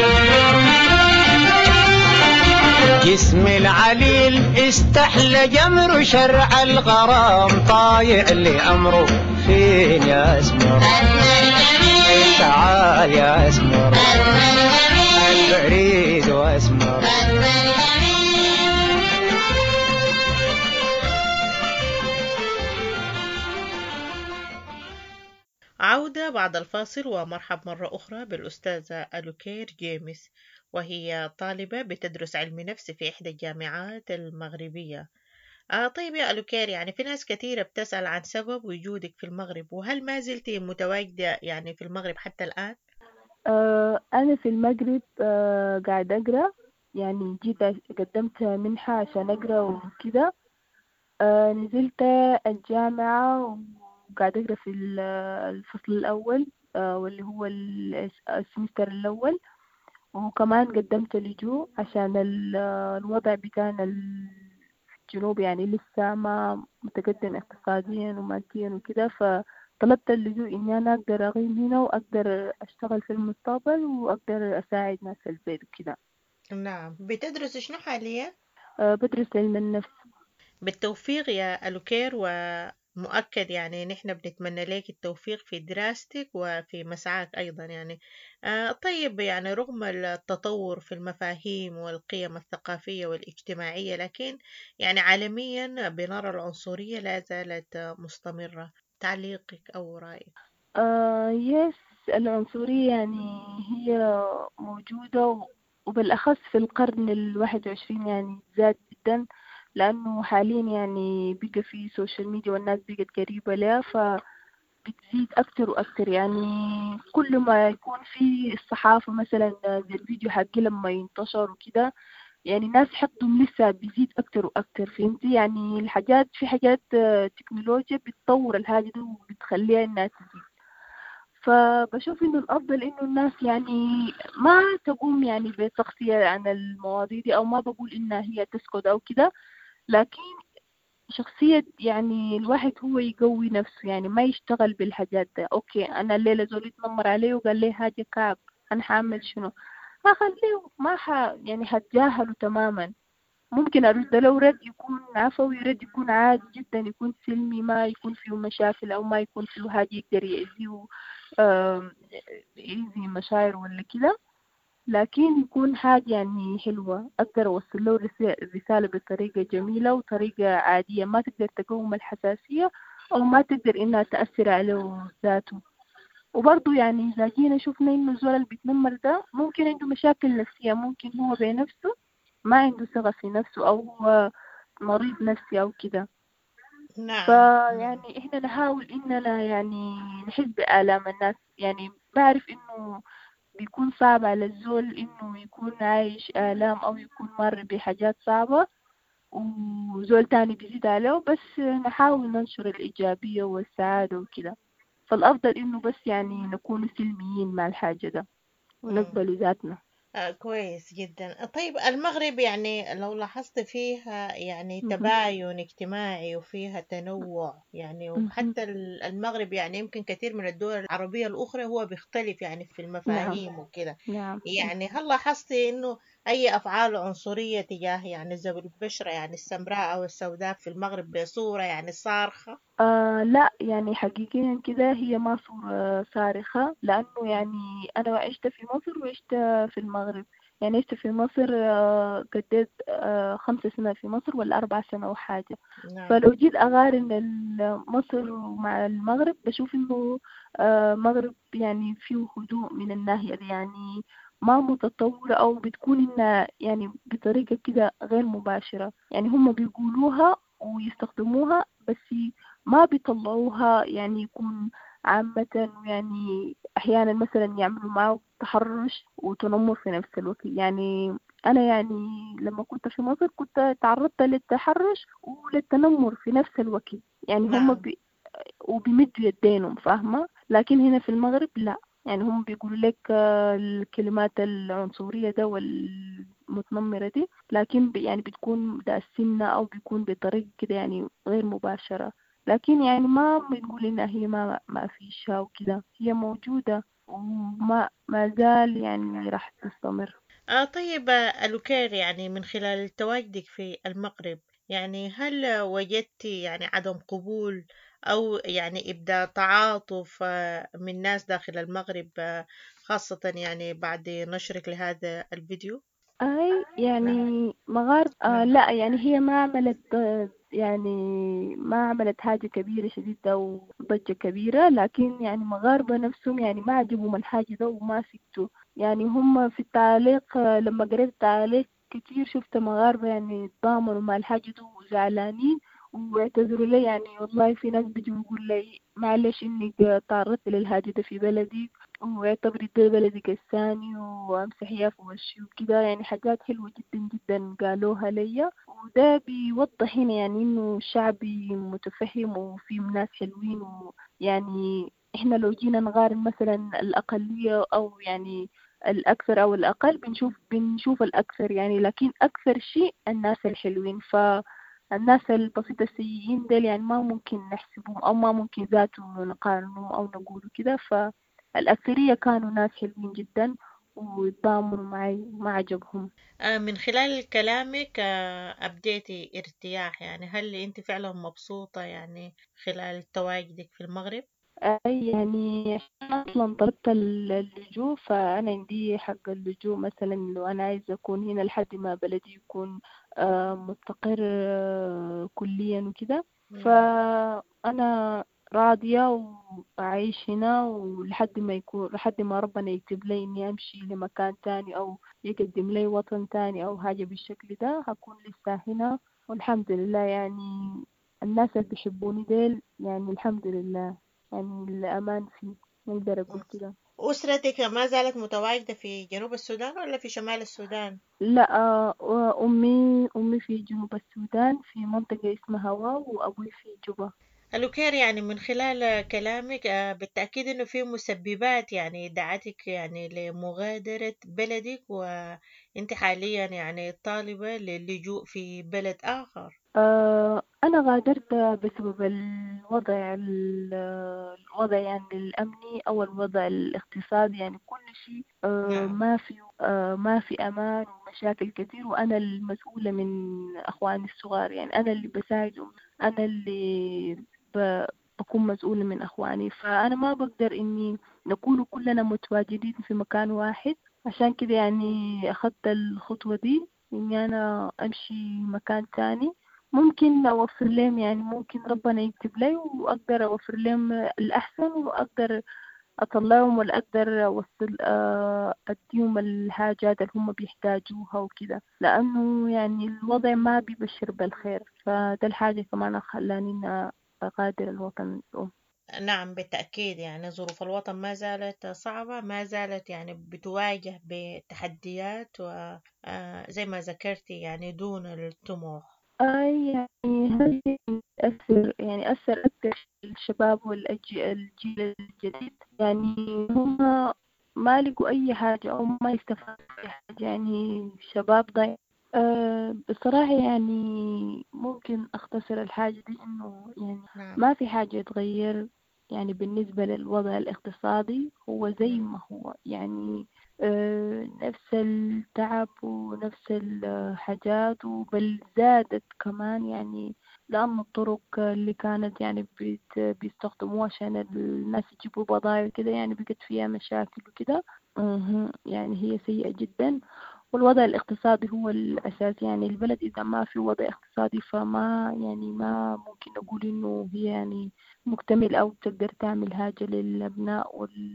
جسم العليل استحلى جمر شرع الغرام طايع لأمره فين يا أسمر تعال يا أسمر البريد وأسمر عودة بعد الفاصل ومرحب مرة أخرى بالأستاذة ألوكير جيمس وهي طالبة بتدرس علم نفس في إحدى الجامعات المغربية آه طيب يا ألوكير يعني في ناس كثيرة بتسأل عن سبب وجودك في المغرب وهل ما زلت متواجدة يعني في المغرب حتى الآن؟ آه أنا في المغرب آه قاعد أقرأ يعني جيت قدمت منحة عشان أقرأ وكده آه نزلت الجامعة وقاعد أقرأ في ال- الفصل الأول آه واللي هو ال- السمستر الأول وكمان قدمت لجوء عشان ال- الوضع بتاعنا ال- في الجنوب يعني لسه ما متقدم اقتصاديا وماديا وكده فطلبت اللجوء إني أنا أقدر أقيم هنا وأقدر أشتغل في المستقبل وأقدر أساعد ناس في البيت وكده نعم بتدرس شنو حاليا؟ أه بدرس علم النفس بالتوفيق يا ألوكير ومؤكد يعني نحن بنتمنى لك التوفيق في دراستك وفي مسعاك أيضا يعني آه طيب يعني رغم التطور في المفاهيم والقيم الثقافية والاجتماعية لكن يعني عالميا بنرى العنصرية لا زالت مستمرة تعليقك أو رأيك آه يس العنصرية يعني هي موجودة و- وبالأخص في القرن الواحد وعشرين يعني زاد جدا لأنه حاليا يعني بقى في سوشيال ميديا والناس بقت قريبة لها فبتزيد أكتر وأكتر يعني كل ما يكون في الصحافة مثلا زي الفيديو حقي لما ينتشر وكده يعني الناس حقدهم لسه بيزيد أكتر وأكتر فهمتي يعني الحاجات في حاجات آه، تكنولوجيا بتطور الحاجة دي وبتخليها إنها تزيد فبشوف إنه الأفضل إنه الناس يعني ما تقوم يعني بتغطية عن المواضيع دي أو ما بقول إنها هي تسكت أو كده لكن شخصية يعني الواحد هو يقوي نفسه يعني ما يشتغل بالحاجات ده أوكي أنا الليلة زول يتنمر عليه وقال لي حاجة كعب أنا حعمل شنو أخليه ما ح يعني حتجاهله تماما ممكن أرد له رد يكون عفوي رد يكون عادي جدا يكون سلمي ما يكون فيه مشاكل أو ما يكون فيه حاجة يقدر يأذيه آم، يأذي مشاعر ولا كده لكن يكون حاجة يعني حلوة أقدر أوصل له رسا- رسالة بطريقة جميلة وطريقة عادية ما تقدر تقوم الحساسية أو ما تقدر إنها تأثر عليه ذاته وبرضه يعني إذا جينا شفنا إنه الزول اللي بيتنمر ده ممكن عنده مشاكل نفسية ممكن هو بنفسه ما عنده ثقة في نفسه أو هو مريض نفسي أو كده نعم فيعني إحنا نحاول إننا يعني نحس بآلام الناس يعني بعرف إنه بيكون صعب على الزول إنه يكون عايش آلام أو يكون مر بحاجات صعبة وزول تاني بيزيد عليه بس نحاول ننشر الإيجابية والسعادة وكده فالأفضل إنه بس يعني نكون سلميين مع الحاجة ده ونقبل ذاتنا آه كويس جدا طيب المغرب يعني لو لاحظت فيها يعني مهم. تباين اجتماعي وفيها تنوع يعني مهم. وحتى ال- المغرب يعني يمكن كثير من الدول العربية الأخرى هو بيختلف يعني في المفاهيم وكده نعم يعني هل لاحظتي إنه أي أفعال عنصرية تجاه يعني ذوي البشرة يعني السمراء أو السوداء في المغرب بصورة يعني صارخة؟ آه لا يعني حقيقيا كده هي ما صورة صارخة لأنه يعني أنا عشت في مصر وعشت في المغرب يعني عشت في مصر آه قضيت آه خمس سنين في مصر ولا أربع سنة وحاجة نعم فلو جيت أقارن ال- مصر مع المغرب بشوف إنه آه المغرب يعني فيه هدوء من الناحية دي يعني ما متطورة أو بتكون إنها يعني بطريقة كده غير مباشرة يعني هم بيقولوها ويستخدموها بس ما بيطلعوها يعني يكون عامة يعني أحيانا مثلا يعملوا معه تحرش وتنمر في نفس الوقت يعني أنا يعني لما كنت في مصر كنت تعرضت للتحرش وللتنمر في نفس الوقت يعني هم نعم. بي وبيمدوا يدينهم فاهمة لكن هنا في المغرب لا يعني هم بيقولوا لك آه، الكلمات العنصرية ده والمتنمرة دي لكن بي- يعني بتكون داسينة أو بيكون بطريقة كده يعني غير مباشرة لكن يعني ما بنقول إنها هي ما ما فيشها وكده هي موجودة وما ما زال يعني راح تستمر آه طيب آه، ألوكير يعني من خلال تواجدك في المغرب يعني هل وجدت يعني عدم قبول أو يعني إبداء تعاطف آه، من ناس داخل المغرب آه، خاصة يعني بعد نشرك لهذا الفيديو؟ أي يعني مغارب آه لا يعني هي ما عملت آه، يعني ما عملت حاجة كبيرة شديدة وضجة كبيرة لكن يعني مغاربة نفسهم يعني ما عجبهم الحاجة ده وما سكتوا يعني هم في التعليق آه، لما قريت التعليق كتير شفت مغاربة يعني تضامنوا مع الحاجة دي وزعلانين واعتذروا لي يعني والله في ناس بيجوا يقول لي معلش انك تعرضت للحاجة ده في بلدي واعتبري ده بلدك الثاني وامسحيها في وشي وكده يعني حاجات حلوة جدا جدا قالوها ليا وده بيوضح هنا يعني انه شعبي متفهم وفي ناس حلوين ويعني احنا لو جينا نقارن مثلا الأقلية أو يعني الأكثر أو الأقل بنشوف بنشوف الأكثر يعني لكن أكثر شيء الناس الحلوين فالناس البسيطة السيئين ديل يعني ما ممكن نحسبهم أو ما ممكن ذاته نقارنهم أو نقوله كده فالأكثرية كانوا ناس حلوين جدا وتضامنوا معي ما عجبهم آه، من خلال كلامك آه، أبديتي ارتياح يعني هل أنت فعلا مبسوطة يعني خلال تواجدك في المغرب؟ أي يعني عشان أصلا طلبت ال- اللجوء فأنا عندي حق اللجوء مثلا لو أنا عايزة أكون هنا لحد ما بلدي يكون آه، مستقر آه، كليا وكده فأنا راضية وأعيش هنا ولحد ما يكون لحد ما ربنا يكتب لي إني أمشي لمكان تاني أو يقدم لي وطن تاني أو حاجة بالشكل ده هكون لسه هنا والحمد لله يعني الناس اللي بيحبوني ديل يعني الحمد لله يعني الأمان فيه نقدر أقول كده أسرتك ما زالت متواجدة في جنوب السودان ولا في شمال السودان؟ لا آه، أمي أمي في جنوب السودان في منطقة اسمها واو وأبوي في جوبا ألوكير يعني من خلال كلامك آه، بالتأكيد إنه في مسببات يعني دعتك يعني لمغادرة بلدك وأنت حاليا يعني طالبة للجوء في بلد آخر آه، أنا غادرت بسبب الوضع ال- الوضع يعني الأمني أو الوضع الاقتصادي يعني كل شيء آه، ما في آه، ما في أمان ومشاكل كتير وأنا المسؤولة من أخواني الصغار يعني أنا اللي بساعدهم أنا اللي ب- بكون مسؤولة من أخواني فأنا ما بقدر إني نكون كلنا متواجدين في مكان واحد عشان كده يعني أخذت الخطوة دي إني أنا أمشي مكان تاني ممكن أوفر لهم يعني ممكن ربنا يكتب لي وأقدر أوفر لهم الأحسن وأقدر أطلعهم ولا أقدر أوصل آه، أديهم الحاجات اللي هم بيحتاجوها وكده لأنه يعني الوضع ما بيبشر بالخير فده الحاجة كمان خلاني إن أغادر الوطن الأم نعم بالتأكيد يعني ظروف الوطن ما زالت صعبة ما زالت يعني بتواجه بتحديات وزي ما ذكرتي يعني دون الطموح أي يعني هذا أثر يعني أثر أكثر الشباب والجيل الجديد يعني هم ما لقوا أي حاجة أو ما يستفادوا أي حاجة يعني شباب ضايع أه بصراحة يعني ممكن أختصر الحاجة دي إنه يعني ما في حاجة يتغير يعني بالنسبة للوضع الاقتصادي هو زي ما هو يعني آه، نفس التعب ونفس الحاجات وبل زادت كمان يعني لأن الطرق اللي كانت يعني بيت- بيستخدموها عشان الناس يجيبوا بضايع كده يعني بقت فيها مشاكل وكده مهم. يعني هي سيئة جدا والوضع الاقتصادي هو الأساس يعني البلد إذا ما في وضع اقتصادي فما يعني ما ممكن نقول إنه هي يعني مكتمل أو تقدر تعمل حاجة للأبناء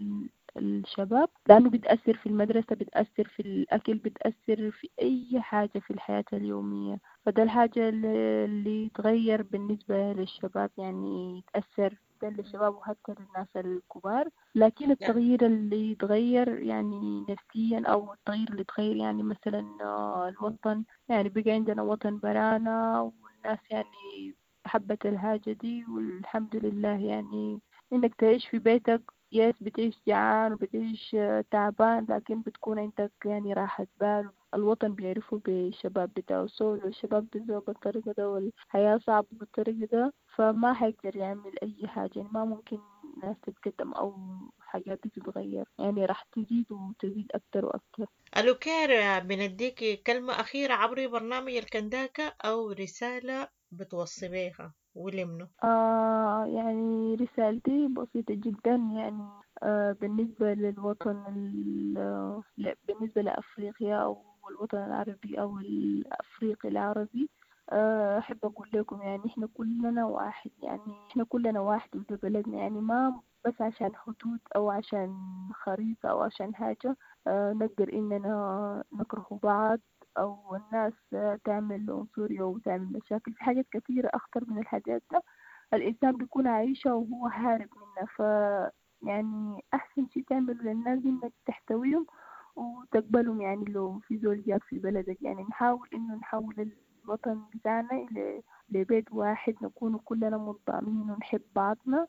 والشباب لأنه بتأثر في المدرسة بتأثر في الأكل بتأثر في أي حاجة في الحياة اليومية فده الحاجة اللي اللي يتغير بالنسبة للشباب يعني يتأثر ده للشباب وحتى للناس الكبار لكن التغيير اللي يتغير يعني نفسيا أو التغيير اللي يتغير يعني مثلا آه، الوطن يعني بقى عندنا وطن برانا والناس يعني حبت الحاجة دي والحمد لله يعني إنك تعيش في بيتك يس بتعيش جعان وبتعيش آه، تعبان لكن بتكون عندك يعني راحة بال الوطن بيعرفوا بالشباب بتاعه سو لو الشباب بيزوا بالطريقة ده والحياة صعبة بالطريقة ده فما حيقدر يعمل أي حاجة يعني ما ممكن ناس تتقدم أو حاجات دي تتغير يعني راح تزيد وتزيد أكتر وأكتر ألوكير بنديك كلمة أخيرة عبر برنامج الكنداكة أو رسالة بتوصي بيها ولمنه آه يعني رسالتي بسيطة جدا يعني آه بالنسبة للوطن ال- لا، بالنسبة لأفريقيا أو الوطن العربي أو الأفريقي العربي آه، أحب أقول لكم يعني إحنا كلنا واحد يعني إحنا كلنا واحد في بلدنا يعني ما بس عشان حدود أو عشان خريطة أو عشان حاجة آه، نقدر إننا نكره بعض أو الناس آه، تعمل عنصرية وتعمل مشاكل في حاجات كثيرة أخطر من الحاجات ده الإنسان بيكون عايشة وهو هارب منها ف يعني أحسن شي تعمله للناس دي إنك تحتويهم وتقبلهم يعني لو في زول جاب في بلدك يعني نحاول إنه نحول الوطن بتاعنا إلى لبيت واحد نكون كلنا منضامين ونحب بعضنا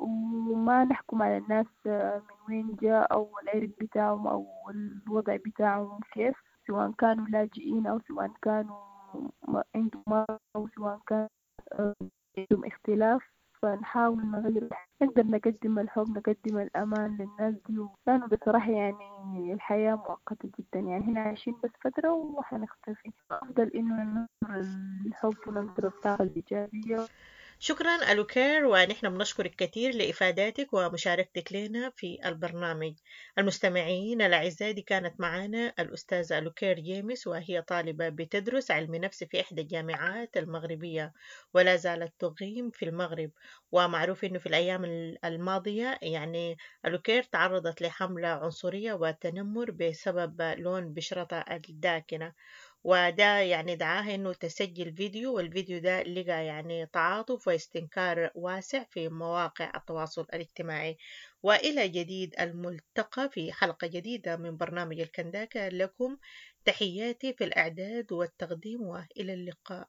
وما نحكم على الناس آه، من وين جاء أو العرق بتاعهم أو الوضع بتاعهم كيف سواء كانوا لاجئين أو سواء كانوا ما- عندهم مرض أو سواء كان آه، عندهم اختلاف فنحاول نغير نقدر نقدم الحب نقدم الأمان للناس دي لأنه بصراحة يعني الحياة مؤقتة جدا يعني هنا عايشين بس فترة وحنختفي أفضل إنه ننشر الحب وننشر الطاقة الإيجابية شكرا ألوكير ونحن بنشكرك كثير لإفاداتك ومشاركتك لنا في البرنامج المستمعين الأعزاء دي كانت معنا الأستاذة ألوكير جيمس وهي طالبة بتدرس علم نفس في إحدى الجامعات المغربية ولا زالت تقيم في المغرب ومعروف أنه في الأيام الماضية يعني ألوكير تعرضت لحملة عنصرية وتنمر بسبب لون بشرتها الداكنة وده يعني دعاها انه تسجل فيديو والفيديو ده لقى يعني تعاطف واستنكار واسع في مواقع التواصل الاجتماعي والى جديد الملتقى في حلقة جديدة من برنامج الكنداكة لكم تحياتي في الاعداد والتقديم والى اللقاء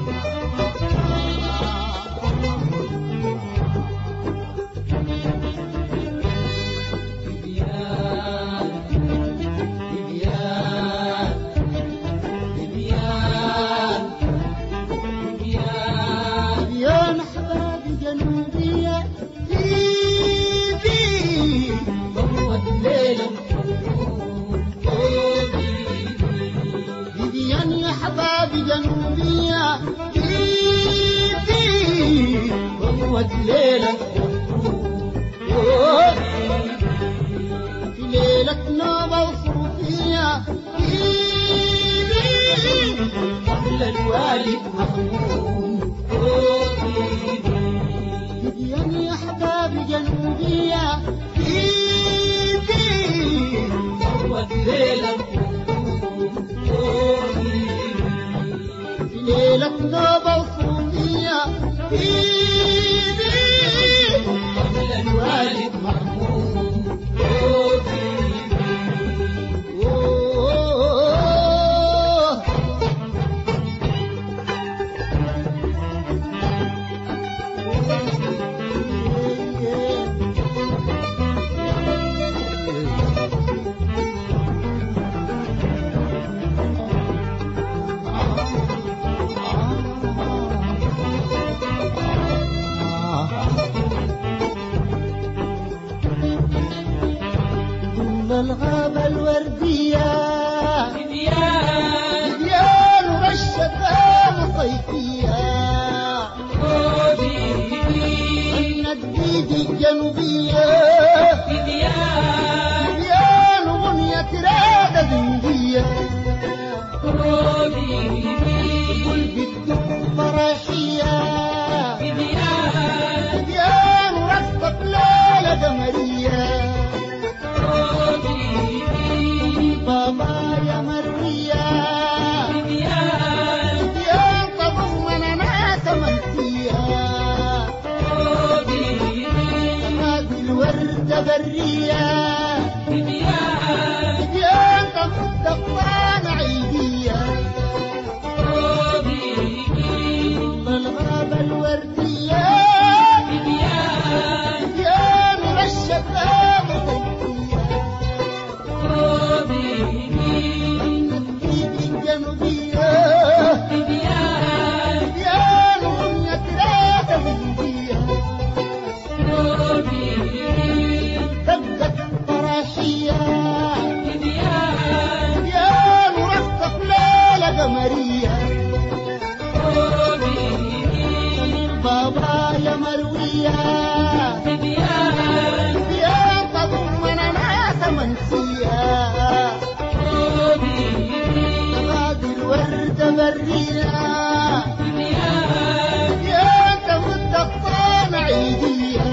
يا محباب جنوبية في ضوت ليلة فيديان يا حباب جنوبية في ضوت ليلة في ليلة نوبة وصوفية قبل الوالد محمود فديان يا احباب جنوبية في في صوت ليلة في ليلة نوبة وصوفية في في قبل الوالد محمود أوه Yeah. الغابة الوردية ديان والشتام صيفية النديد الجنوبية ديان غنية رادة بندية قلبي الدب فراشية ديان رصة ليلة قمرية بابا يا مرية ديان تضمن ناس منسية هذه الوردة برية ديان تمد الطعن عيدية الغابة الوردية ديان رشة الجنوبية ديان غنية ثلاثة بندية تبت فراشية ديان رصة ليلة قمرية بابا يا مروية ديان تضمن ناس منسية غادي الوردة برية ديان تمد الطعن عيدية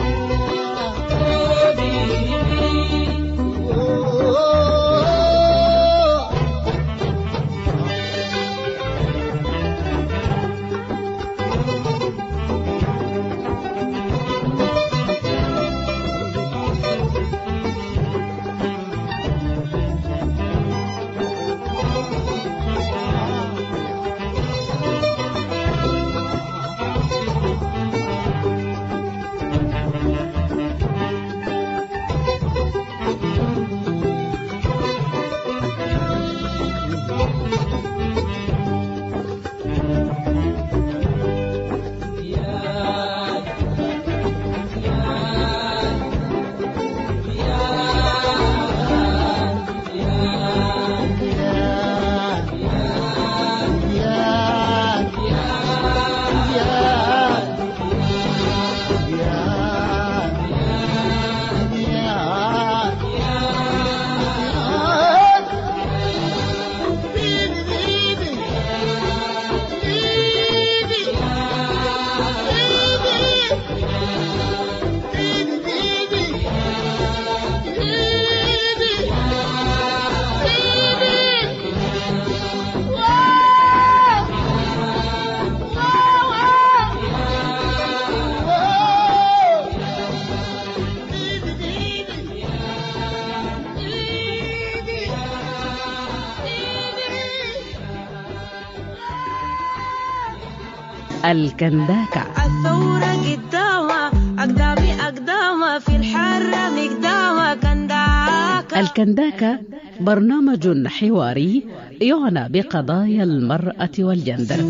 الكنداكة الثورة قدامها أقدامي أقدامها في الحرة مقدامها كنداكة الكنداكة برنامج حواري يعنى بقضايا المرأة والجندر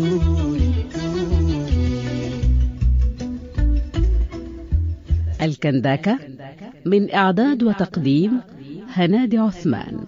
الكنداكة من إعداد وتقديم هنادي عثمان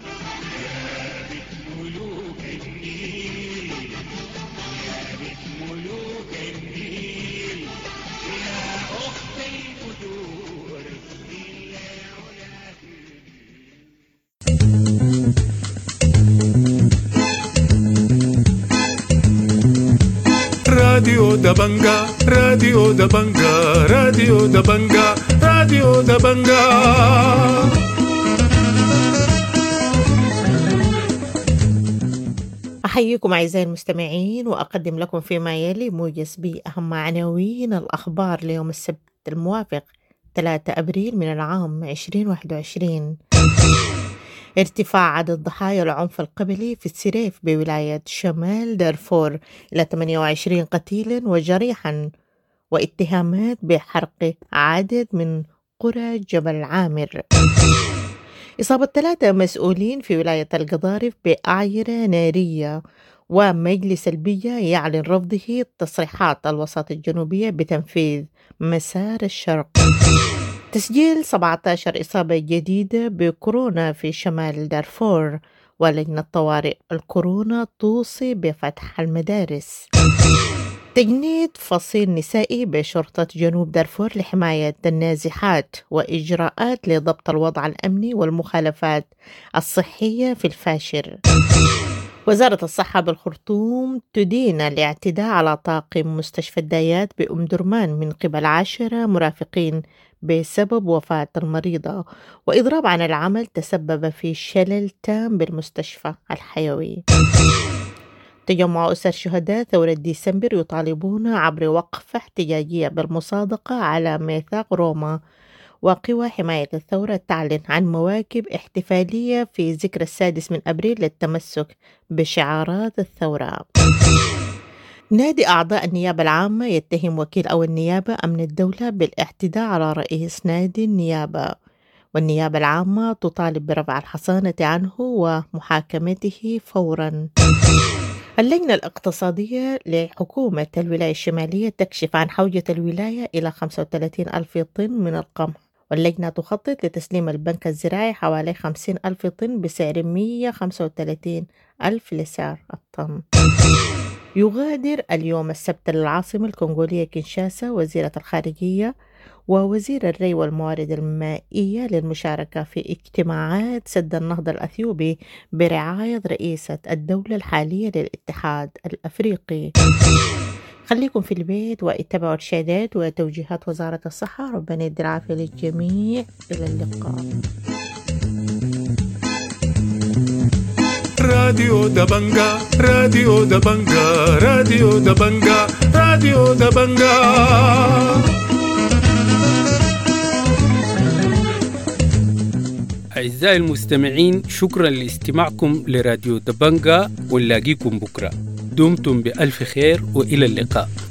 راديو دبنجا راديو دبنجا راديو دبنجا راديو دبنجا أحييكم أعزائي المستمعين وأقدم لكم فيما يلي موجز بأهم عناوين الأخبار ليوم السبت الموافق 3 أبريل من العام 2021 ارتفاع عدد ضحايا العنف القبلي في السريف بولاية شمال دارفور إلى 28 قتيلا وجريحا واتهامات بحرق عدد من قرى جبل عامر إصابة ثلاثة مسؤولين في ولاية القضارف بأعيرة نارية ومجلس البية يعلن رفضه تصريحات الوساطة الجنوبية بتنفيذ مسار الشرق تسجيل 17 إصابة جديدة بكورونا في شمال دارفور ولجنة طوارئ الكورونا توصي بفتح المدارس تجنيد فصيل نسائي بشرطة جنوب دارفور لحماية النازحات وإجراءات لضبط الوضع الأمني والمخالفات الصحية في الفاشر وزارة الصحة بالخرطوم تدين الاعتداء على طاقم مستشفى الدايات بأم درمان من قبل عشرة مرافقين بسبب وفاة المريضة وإضراب عن العمل تسبب في شلل تام بالمستشفى الحيوي تجمع أسر شهداء ثورة ديسمبر يطالبون عبر وقفة احتجاجية بالمصادقة على ميثاق روما وقوى حماية الثورة تعلن عن مواكب احتفالية في ذكرى السادس من أبريل للتمسك بشعارات الثورة نادي أعضاء النيابة العامة يتهم وكيل أو النيابة أمن الدولة بالاعتداء على رئيس نادي النيابة والنيابة العامة تطالب برفع الحصانة عنه ومحاكمته فورا اللجنة الاقتصادية لحكومة الولاية الشمالية تكشف عن حوجة الولاية إلى 35 ألف طن من القمح واللجنة تخطط لتسليم البنك الزراعي حوالي 50 ألف طن بسعر 135 ألف لسعر الطن يغادر اليوم السبت للعاصمة الكونغولية كينشاسا وزيرة الخارجية ووزير الري والموارد المائية للمشاركة في اجتماعات سد النهضة الأثيوبي برعاية رئيسة الدولة الحالية للاتحاد الأفريقي خليكم في البيت واتبعوا الإرشادات وتوجيهات وزارة الصحة ربنا يدي العافية للجميع إلى اللقاء راديو دبنجا راديو دبنجا راديو دبنجا راديو دبنجا أعزائي المستمعين شكرا لاستماعكم لراديو دبنجا ونلاقيكم بكرة دمتم بألف خير وإلى اللقاء